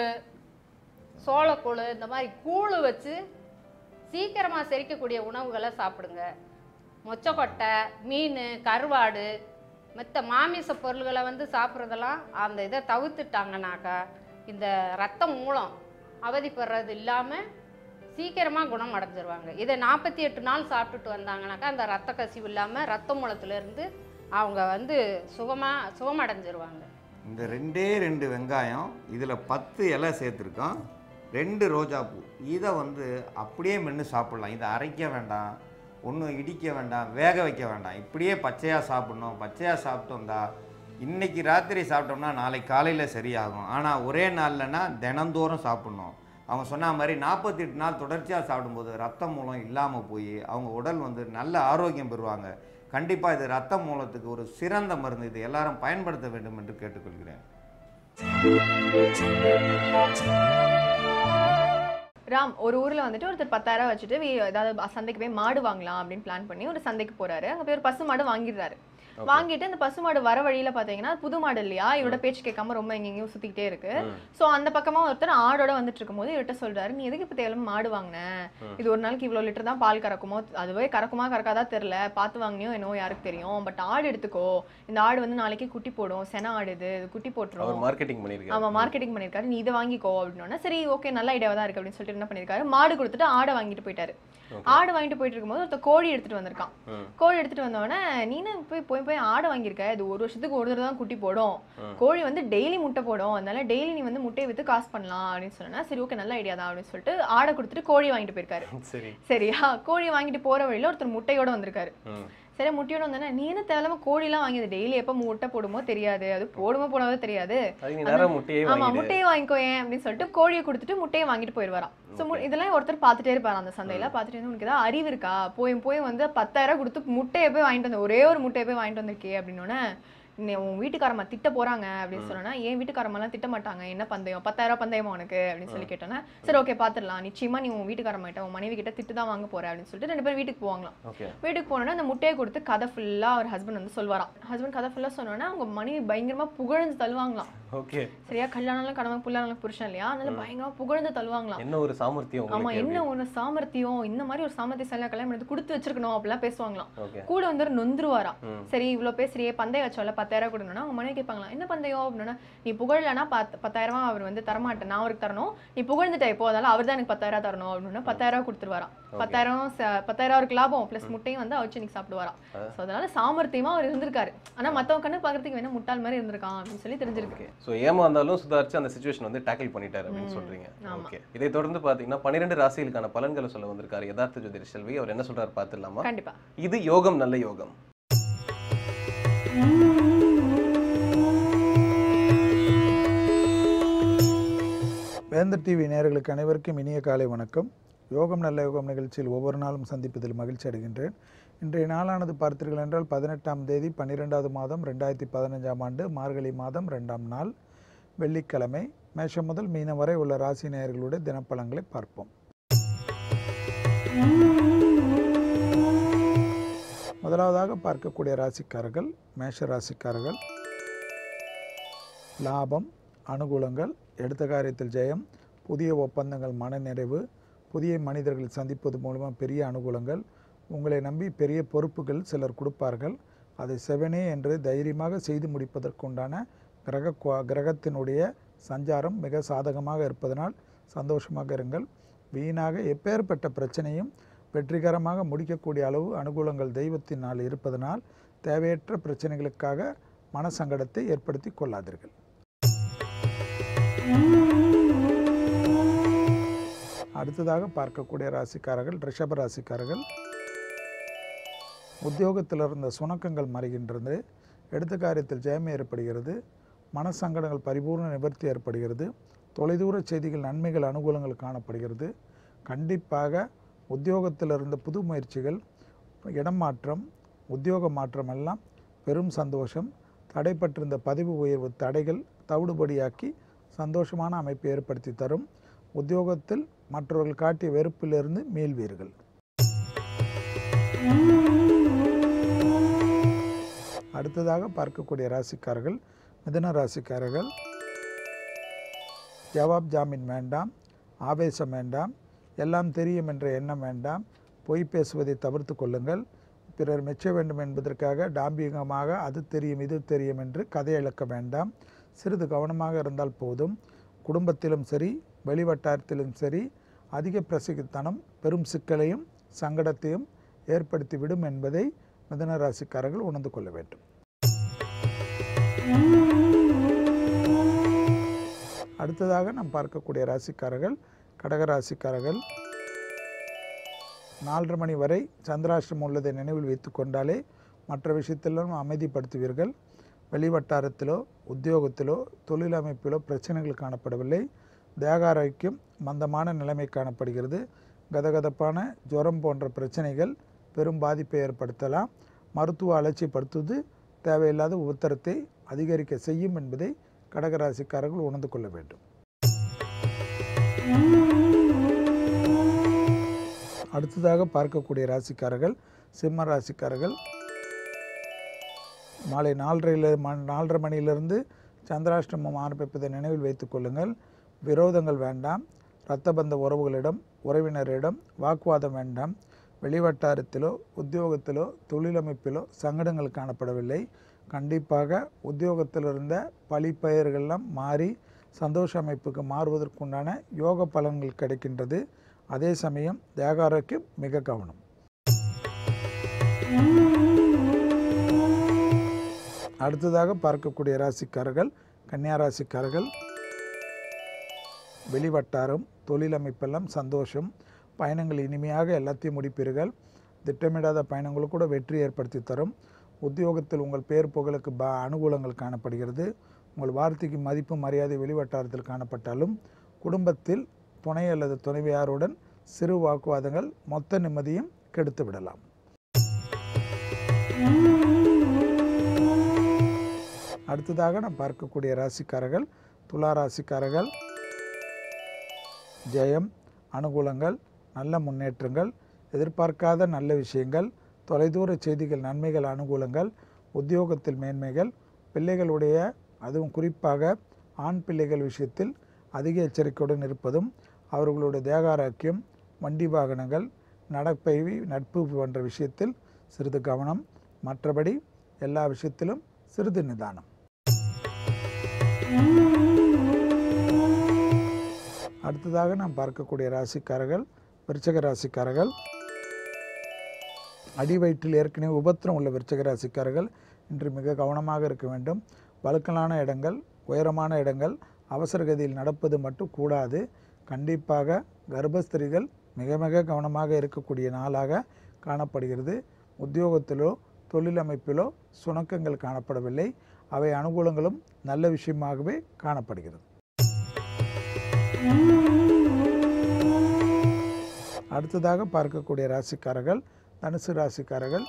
சோளக்கூழ் இந்த மாதிரி கூழ் வச்சு சீக்கிரமாக செரிக்கக்கூடிய உணவுகளை சாப்பிடுங்க மொச்சக்கொட்டை மீன் கருவாடு மற்ற மாமிச பொருள்களை வந்து சாப்பிட்றதெல்லாம் அந்த இதை தவிர்த்துட்டாங்கனாக்கா இந்த ரத்தம் மூலம் அவதிப்படுறது இல்லாமல் சீக்கிரமாக குணம் அடைஞ்சிருவாங்க இதை நாற்பத்தி எட்டு நாள் சாப்பிட்டுட்டு வந்தாங்கனாக்கா அந்த ரத்த கசிவு இல்லாமல் ரத்த மூலத்திலேருந்து அவங்க வந்து சுகமாக சுகமடைஞ்சிருவாங்க இந்த ரெண்டே ரெண்டு வெங்காயம் இதில் பத்து இலை சேர்த்துருக்கோம் ரெண்டு ரோஜாப்பூ இதை வந்து அப்படியே மென்று சாப்பிட்லாம் இதை அரைக்க வேண்டாம் ஒன்றும் இடிக்க வேண்டாம் வேக வைக்க வேண்டாம் இப்படியே பச்சையாக சாப்பிடணும் பச்சையாக சாப்பிட்டு வந்தா இன்னைக்கு ராத்திரி சாப்பிட்டோம்னா நாளைக்கு காலையில் சரியாகும் ஆனால் ஒரே நாள்லனா தினந்தோறும் சாப்பிடணும் அவங்க சொன்ன மாதிரி நாற்பத்தெட்டு நாள் தொடர்ச்சியாக சாப்பிடும்போது ரத்தம் மூலம் இல்லாமல் போய் அவங்க உடல் வந்து நல்ல ஆரோக்கியம் பெறுவாங்க கண்டிப்பாக இது ரத்த மூலத்துக்கு ஒரு சிறந்த மருந்து இது எல்லாரும் பயன்படுத்த வேண்டும் என்று கேட்டுக்கொள்கிறேன் கிராம் ஒரு ஊர்ல வந்துட்டு ஒருத்தர் பத்தாயிரம் வச்சுட்டு வீ- ஏதாவது சந்தைக்கு போய் மாடு வாங்கலாம் அப்படின்னு பிளான் பண்ணி ஒரு சந்தைக்கு போறாரு அங்க போய் ஒரு பசு மாடு வாங்கிடுறாரு வாங்கிட்டு அந்த பசு மாடு வர வழியில பாத்தீங்கன்னா புது மாடு இல்லையா இவரோட பேச்சு கேட்காம ரொம்ப எங்கெங்கேயும் சுத்திக்கிட்டே இருக்கு ம். சோ அந்த பக்கமா ஒருத்தர் ஆடோட வந்துட்டு இருக்கும்போது இவர்கிட்ட சொல்றாரு நீ எதுக்கு இப்ப தேவையில்லாம மாடு வாங்கின இது ஒரு நாளைக்கு இவ்வளவு லிட்டர் தான் பால் கறக்குமோ அதுவே கறக்குமா கறக்காதா தெரியல பார்த்து வாங்கினியோ என்னவோ யாருக்கு தெரியும் பட் ஆடு எடுத்துக்கோ இந்த ஆடு வந்து நாளைக்கு குட்டி போடும் சென ஆடு இது இது குட்டி போட்டுரும் அவர் மார்க்கெட்டிங் பண்ணியிருக்காரு ஆமா மார்க்கெட்டிங் பண்ணிருக்காரு நீ இதை வாங்கிக்கோ அப்படின்னா சரி ஓகே நல்ல ஐடியாவா தான் இருக்கு அப்படின்னு சொல்லிட்டு என்ன பண்ணிருக்காரு மாடு கொடுத்துட்டு ஆடை வாங்கிட்டு போயிட்டாரு ஆடு வாங்கிட்டு போயிட்டு இருக்கும்போது ஒருத்தர் கோழி எடுத்துட்டு வந்திருக்கான் ம். கோழி எடுத்துட்டு வந்தவொடனே நீனு போய் போய் போய் ஆடை வாங்கியிருக்க இது ஒரு வருஷத்துக்கு ஒரு தடவை தான் குட்டி போடும் கோழி வந்து டெய்லி முட்டை போடும் அதனால டெய்லி நீ வந்து முட்டையை வித்து காசு பண்ணலாம் அப்படின்னு சொன்னா சரி ஓகே நல்ல ஐடியா தான் அப்படின்னு சொல்லிட்டு ஆடை கொடுத்துட்டு கோழி வாங்கிட்டு போயிருக்காரு சரி சரியா கோழி வாங்கிட்டு போற வழியில ஒருத்தர் முட்டையோட வந்திருக்காரு ம் சரி முட்டையோட வந்தோடனே நீ என்ன தேவையில்லாம கோழிலாம் வாங்கியது டெய்லி எப்ப முட்டை போடுமோ தெரியாது அது போடுமோ போடாதோ தெரியாது அதுக்கு நீ நேரம் முட்டையே ஆமா வாங்கிடு முட்டையை வாங்கிக்கோ ஏன் அப்படின்னு சொல்லிட்டு கோழியை கொடுத்துட்டு முட்டையை வாங்கிட்டு போயிடுவாராம் ஸோ இதெல்லாம் ஒருத்தர் பார்த்துட்டே இருப்பாரு அந்த சந்தையில பார்த்துட்டு வந்து உனக்கு ஏதாவது அறிவு இருக்கா போய் போய் வந்து பத்தாயிரம் கொடுத்து முட்டையை போய் வாங்கிட்டு வந்த ஒரே ஒரு முட்டையை போய் வாங்கிட்டு வந்திருக்கே அப்படின்னோடனே நீ உன் வீட்டுக்காரம்மா திட்ட போறாங்க அப்படின்னு சொன்னா என் வீட்டுக்காரம்மாலாம் திட்ட மாட்டாங்க என்ன பந்தயம் பத்தாயிரம் பந்தயமா உனக்கு அப்படின்னு சொல்லி கேட்டோன்னே சரி ஓகே பாத்துடலாம் நிச்சயமா நீ உன் வீட்டுக்காரம்மா கிட்ட உன் மனைவி கிட்ட திட்டு தான் வாங்க போற அப்படின்னு சொல்லிட்டு ரெண்டு பேரும் வீட்டுக்கு போவாங்களாம் ஓகே வீட்டுக்கு போனோன்னா அந்த முட்டையை கொடுத்து கதை ஃபுல்லா அவர் ஹஸ்பண்ட் வந்து சொல்வாராம் ஹஸ்பண்ட் கதை ஃபுல்லா சொன்னோன்னா அவங்க மனைவி பயங்கரமா புகழ்ந்து தள்ளுவாங்களாம் ஓகே சரியா கல்யாணம் கணவன் புள்ளானாலும் புருஷன் இல்லையா அதனால பயங்கரமா புகழ்ந்து தள்ளுவாங்களாம் என்ன ஒரு சாமர்த்தியம் ஆமா உங்களுக்கு என்ன ஒரு சாமர்த்தியம் இந்த மாதிரி ஒரு சாமர்த்தியசாலியா கல்யாணம் பண்ணி கொடுத்து வச்சிருக்கணும் அப்படிலாம் பேசுவாங்களாம் ஓகே கூட வந்து நொந்துருவாராம் ம். சரி இவ்வளவு பேசுறியே பந்தயம் வச்சோம்ல பத்தாயிரம் கொடுக்கணும்னா அவங்க மனைவி கேட்பாங்களா என்ன பந்தயம் அப்படின்னா நீ புகழலனா பத்து பத்தாயிரம் ரூபாய் அவர் வந்து தரமாட்டேன் நான் அவருக்கு தரணும் நீ புகழ்ந்துட்ட இப்போ அதனால அவர் தான் எனக்கு பத்தாயிரம் தரணும் அப்படின்னா பத்தாயிரம் ரூபாய் கொடுத்துருவாராம் பத்தாயிரம் ச- பத்தாயிரம் அவருக்கு லாபம் பிளஸ் முட்டையும் வந்து அவிச்சு இன்னைக்கு சாப்பிடுவாராம் ஸோ அதனால சாமர்த்தியமா அவர் இருந்திருக்காரு ஆனா மத்தவங்க கண்ணு பாக்குறதுக்கு வேணா முட்டாள் மாதிரி இருந்திருக்கான் அப்படின்னு சொல்லி தெரிஞ்சிருக்கு ஸோ ஏமாந்தாலும் சுதாரிச்சு அந்த சுச்சுவேஷன் வந்து டேக்கிள் பண்ணிட்டாரு அப்படின்னு சொல்றீங்க ஆமா. ஓகே இதை தொடர்ந்து பாத்தீங்கன்னா பன்னிரெண்டு ராசிகளுக்கான பலன்களை சொல்ல வந்திருக்காரு யதார்த்த ஜோதிட செல்வி அவர் என்ன சொல்றாரு பார்த்துடலாமா கண்டிப்பா இது யோகம் நல்ல யோகம் வேந்தர் டிவி நேயர்களுக்கு அனைவருக்கும் இனிய காலை வணக்கம் யோகம் நல்ல யோகம் நிகழ்ச்சியில் ஒவ்வொரு நாளும் சந்திப்பதில் மகிழ்ச்சி அடைகின்றேன் இன்றைய நாளானது பார்த்தீர்கள் என்றால் பதினெட்டாம் தேதி பன்னிரெண்டாவது மாதம் ரெண்டாயிரத்தி பதினஞ்சாம் ஆண்டு மார்கழி மாதம் ரெண்டாம் நாள் வெள்ளிக்கிழமை மேஷம் முதல் மீனம் வரை உள்ள ராசி நேயர்களுடைய தினப்பலன்களை பார்ப்போம் முதலாவதாக பார்க்கக்கூடிய ராசிக்காரர்கள் மேஷ ராசிக்காரர்கள் லாபம் அனுகூலங்கள் எடுத்த காரியத்தில் ஜெயம் புதிய ஒப்பந்தங்கள் மனநிறைவு புதிய மனிதர்கள் சந்திப்பது மூலமாக பெரிய அனுகூலங்கள் உங்களை நம்பி பெரிய பொறுப்புகள் சிலர் கொடுப்பார்கள் அதை செவனே என்று தைரியமாக செய்து முடிப்பதற்குண்டான கிரக குவா- கிரகத்தினுடைய சஞ்சாரம் மிக சாதகமாக இருப்பதனால் சந்தோஷமாக இருங்கள் வீணாக எப்பேற்பட்ட பிரச்சனையும் வெற்றிகரமாக முடிக்கக்கூடிய அளவு அனுகூலங்கள் தெய்வத்தினால் இருப்பதனால் தேவையற்ற பிரச்சனைகளுக்காக மனசங்கடத்தை ஏற்படுத்தி கொள்ளாதீர்கள் அடுத்ததாக பார்க்கக்கூடிய ராசிக்காரர்கள் ரிஷப ராசிக்காரர்கள் உத்தியோகத்தில் இருந்த சுணக்கங்கள் மறைகின்றது எடுத்த காரியத்தில் ஜெயம் ஏற்படுகிறது மனசங்கடங்கள் பரிபூர்ண நிவர்த்தி ஏற்படுகிறது தொலைதூர செய்திகள் நன்மைகள் அனுகூலங்கள் காணப்படுகிறது கண்டிப்பாக உத்தியோகத்தில் இருந்த புது முயற்சிகள் இடம் மாற்றம் உத்தியோக மாற்றம் எல்லாம் பெரும் சந்தோஷம் தடைப்பட்டிருந்த பதவி உயர்வு தடைகள் தவிடுபடியாக்கி சந்தோஷமான அமைப்பை ஏற்படுத்தி தரும் உத்தியோகத்தில் மற்றவர்கள் காட்டிய வெறுப்பிலிருந்து மீள்வீர்கள் அடுத்ததாக பார்க்கக்கூடிய ராசிக்காரர்கள் மிதுன ராசிக்காரர்கள் ஜவாப் ஜாமீன் வேண்டாம் ஆவேசம் வேண்டாம் எல்லாம் தெரியும் என்ற எண்ணம் வேண்டாம் பொய் பேசுவதை தவிர்த்து கொள்ளுங்கள் பிறர் மெச்ச வேண்டும் என்பதற்காக டாம்பிகமாக அது தெரியும் இது தெரியும் என்று கதை இழக்க வேண்டாம் சிறிது கவனமாக இருந்தால் போதும் குடும்பத்திலும் சரி வெளிவட்டாரத்திலும் சரி அதிக பிரசித்தனம் பெரும் சிக்கலையும் சங்கடத்தையும் ஏற்படுத்திவிடும் என்பதை மிதன ராசிக்காரர்கள் உணர்ந்து கொள்ள வேண்டும் அடுத்ததாக நாம் பார்க்கக்கூடிய ராசிக்காரர்கள் கடக ராசிக்காரர்கள் நாலரை மணி வரை சந்திராஷ்டிரம் உள்ளதை நினைவில் வைத்து கொண்டாலே மற்ற விஷயத்திலும் அமைதிப்படுத்துவீர்கள் வெளிவட்டாரத்திலோ உத்தியோகத்திலோ தொழில் அமைப்பிலோ பிரச்சனைகள் காணப்படவில்லை தேக ஆரோக்கியம் மந்தமான நிலைமை காணப்படுகிறது கதகதப்பான ஜுரம் போன்ற பிரச்சனைகள் பெரும் பாதிப்பை ஏற்படுத்தலாம் மருத்துவ அலட்சியப்படுத்துவது தேவையில்லாத உத்தரத்தை அதிகரிக்க செய்யும் என்பதை கடகராசிக்காரர்கள் உணர்ந்து கொள்ள வேண்டும் அடுத்ததாக பார்க்கக்கூடிய ராசிக்காரர்கள் சிம்ம ராசிக்காரர்கள் மாலை நாலரையில் நாலரை மணியிலிருந்து சந்திராஷ்டமம் ஆரம்பிப்பதை நினைவில் வைத்துக் கொள்ளுங்கள் விரோதங்கள் வேண்டாம் இரத்தபந்த உறவுகளிடம் உறவினரிடம் வாக்குவாதம் வேண்டாம் வெளிவட்டாரத்திலோ உத்தியோகத்திலோ தொழிலமைப்பிலோ சங்கடங்கள் காணப்படவில்லை கண்டிப்பாக உத்தியோகத்தில் இருந்த பழிப்பெயர்கள்லாம் மாறி சந்தோஷ அமைப்புக்கு மாறுவதற்குண்டான யோக பலன்கள் கிடைக்கின்றது அதே சமயம் தேக ஆரோக்கியம் மிக கவனம் அடுத்ததாக பார்க்கக்கூடிய ராசிக்காரர்கள் கன்னியா ராசிக்காரர்கள் வெளிவட்டாரம் தொழில் அமைப்பெல்லாம் சந்தோஷம் பயணங்கள் இனிமையாக எல்லாத்தையும் முடிப்பீர்கள் திட்டமிடாத பயணங்கள் கூட வெற்றி ஏற்படுத்தி தரும் உத்தியோகத்தில் உங்கள் பேர் புகழுக்கு ப அனுகூலங்கள் காணப்படுகிறது உங்கள் வார்த்தைக்கு மதிப்பு மரியாதை வெளிவட்டாரத்தில் காணப்பட்டாலும் குடும்பத்தில் துணை அல்லது துணைவியாருடன் சிறு வாக்குவாதங்கள் மொத்த நிம்மதியும் கெடுத்து விடலாம் அடுத்ததாக நாம் பார்க்கக்கூடிய ராசிக்காரர்கள் துலா ராசிக்காரர்கள் ஜெயம் அனுகூலங்கள் நல்ல முன்னேற்றங்கள் எதிர்பார்க்காத நல்ல விஷயங்கள் தொலைதூர செய்திகள் நன்மைகள் அனுகூலங்கள் உத்தியோகத்தில் மேன்மைகள் பிள்ளைகளுடைய அதுவும் குறிப்பாக ஆண் பிள்ளைகள் விஷயத்தில் அதிக எச்சரிக்கையுடன் இருப்பதும் அவர்களுடைய தேகாரோக்கியம் வண்டி வாகனங்கள் நடப்பை நட்பு போன்ற விஷயத்தில் சிறிது கவனம் மற்றபடி எல்லா விஷயத்திலும் சிறிது நிதானம் அடுத்ததாக நாம் பார்க்கக்கூடிய ராசிக்காரர்கள் விருச்சக ராசிக்காரர்கள் அடி வயிற்றில் ஏற்கனவே உபத்திரம் உள்ள விருச்சக ராசிக்காரர்கள் இன்று மிக கவனமாக இருக்க வேண்டும் வழுக்கலான இடங்கள் உயரமான இடங்கள் அவசரகதியில் நடப்பது மட்டும் கூடாது கண்டிப்பாக கர்ப்பஸ்திரிகள் மிக மிக கவனமாக இருக்கக்கூடிய நாளாக காணப்படுகிறது உத்தியோகத்திலோ தொழில் அமைப்பிலோ சுணக்கங்கள் காணப்படவில்லை அவை அனுகூலங்களும் நல்ல விஷயமாகவே காணப்படுகிறது அடுத்ததாக பார்க்கக்கூடிய ராசிக்காரர்கள் தனுசு ராசிக்காரர்கள்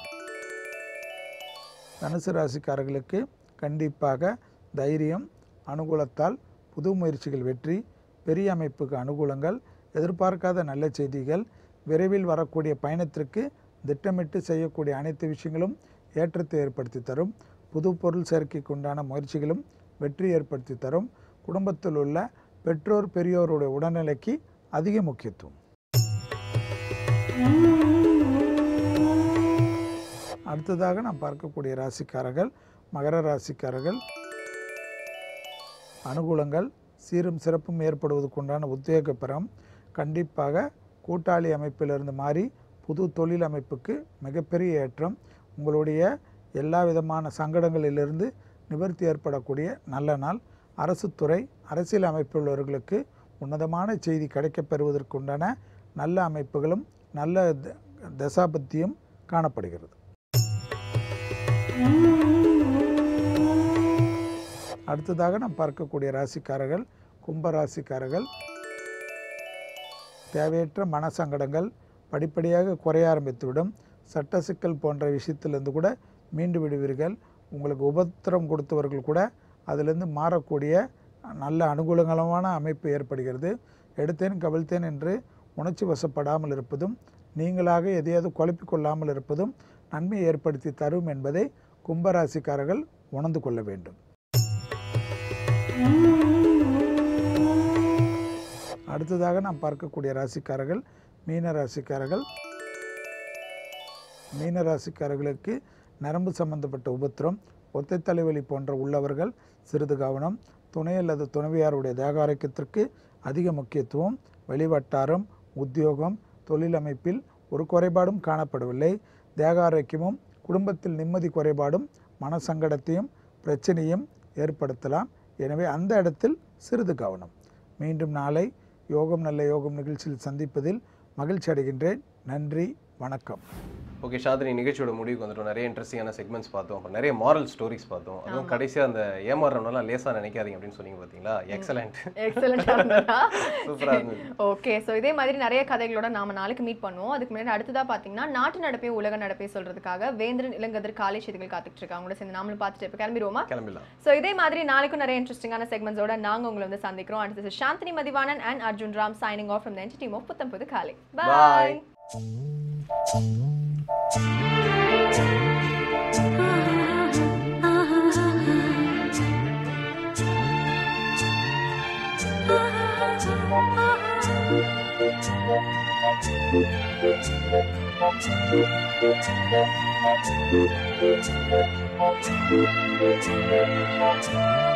தனுசு ராசிக்காரர்களுக்கு கண்டிப்பாக தைரியம் அனுகூலத்தால் புது முயற்சிகள் வெற்றி பெரிய அமைப்புக்கு அனுகூலங்கள் எதிர்பார்க்காத நல்ல செய்திகள் விரைவில் வரக்கூடிய பயணத்திற்கு திட்டமிட்டு செய்யக்கூடிய அனைத்து விஷயங்களும் ஏற்றத்தை ஏற்படுத்தி தரும் புது பொருள் சேர்க்கைக்கு உண்டான முயற்சிகளும் வெற்றி ஏற்படுத்தி தரும் குடும்பத்தில் உள்ள பெற்றோர் பெரியோருடைய உடல்நிலைக்கு அதிக முக்கியத்துவம் அடுத்ததாக நாம் பார்க்கக்கூடிய ராசிக்காரர்கள் மகர ராசிக்காரர்கள் அனுகூலங்கள் சீரும் சிறப்பும் ஏற்படுவதற்குண்டான உத்வேக பெறம் கண்டிப்பாக கூட்டாளி அமைப்பிலிருந்து மாறி புது தொழில் அமைப்புக்கு மிகப்பெரிய ஏற்றம் உங்களுடைய எல்லா விதமான சங்கடங்களிலிருந்து நிவர்த்தி ஏற்படக்கூடிய நல்ல நாள் அரசு துறை அரசியல் அமைப்புள்ளவர்களுக்கு உன்னதமான செய்தி கிடைக்கப் பெறுவதற்குண்டான நல்ல அமைப்புகளும் நல்ல த- தசாபத்தியும் காணப்படுகிறது அடுத்ததாக நாம் பார்க்கக்கூடிய ராசிக்காரர்கள் கும்ப ராசிக்காரர்கள் தேவையற்ற மனசங்கடங்கள் படிப்படியாக குறைய ஆரம்பித்துவிடும் சட்ட சிக்கல் போன்ற விஷயத்திலிருந்து கூட மீண்டு விடுவீர்கள் உங்களுக்கு உபத்திரம் கொடுத்தவர்கள் கூட அதிலிருந்து மாறக்கூடிய நல்ல அனுகூலங்களமான அமைப்பு ஏற்படுகிறது எடுத்தேன் கவிழ்த்தேன் என்று உணர்ச்சி வசப்படாமல் இருப்பதும் நீங்களாக எதையாவது குழப்பிக் கொள்ளாமல் இருப்பதும் நன்மை ஏற்படுத்தி தரும் என்பதை கும்பராசிக்காரர்கள் உணர்ந்து கொள்ள வேண்டும் அடுத்ததாக நாம் பார்க்கக்கூடிய ராசிக்காரர்கள் மீன ராசிக்காரர்கள் மீன ராசிக்காரர்களுக்கு நரம்பு சம்பந்தப்பட்ட உபத்திரம் ஒத்தை தலைவலி போன்ற உள்ளவர்கள் சிறிது கவனம் துணை அல்லது துணைவியாருடைய தேக ஆரோக்கியத்திற்கு அதிக முக்கியத்துவம் வெளிவட்டாரம் உத்தியோகம் தொழில் அமைப்பில் ஒரு குறைபாடும் காணப்படவில்லை தேக ஆரோக்கியமும் குடும்பத்தில் நிம்மதி குறைபாடும் மனசங்கடத்தையும் பிரச்சனையும் ஏற்படுத்தலாம் எனவே அந்த இடத்தில் சிறிது கவனம் மீண்டும் நாளை யோகம் நல்ல யோகம் நிகழ்ச்சியில் சந்திப்பதில் மகிழ்ச்சி அடைகின்றேன் நன்றி வணக்கம் ஓகே ஷாதினி நிகழ்ச்சியோட முடிவுக்கு வந்துட்டோம் நிறைய இன்ட்ரெஸ்டிங்கான செக்மெண்ட்ஸ் பார்த்தோம் அப்புறம் நிறைய மாரல் ஸ்டோரிஸ் பார்த்தோம் அதுவும் கடைசியாக அந்த ஏமாறுறவனெல்லாம் லேசாக நினைக்காதீங்க அப்படின்னு சொன்னீங்க பார்த்தீங்களா எக்ஸலண்ட் எக்ஸலண்டா சூப்பராக இருந்தது ஓகே ஸோ இதே மாதிரி நிறைய கதைகளோட நாம நாளைக்கு மீட் பண்ணுவோம் அதுக்கு முன்னாடி அடுத்ததா பாத்தீங்கன்னா நாட்டு நடப்பே உலக நடப்பே சொல்றதுக்காக வேந்திரன் இளங்கதிர் காலை செய்திகள் காத்துட்டு இருக்காங்க அவங்களோட சேர்ந்து நாமளும் பார்த்துட்டு இப்போ கிளம்பிடுவோமா கிளம்பிடலாம் ஸோ இதே மாதிரி நாளைக்கும் நிறைய இன்ட்ரெஸ்டிங்கான செக்மெண்ட்ஸோட நாங்க உங்களை வந்து சந்திக்கிறோம் அடுத்தது Chandini Mathivanan and Arjun Ram signing off from the team of Putham Pudhu காலை Bye. Bye Thank you.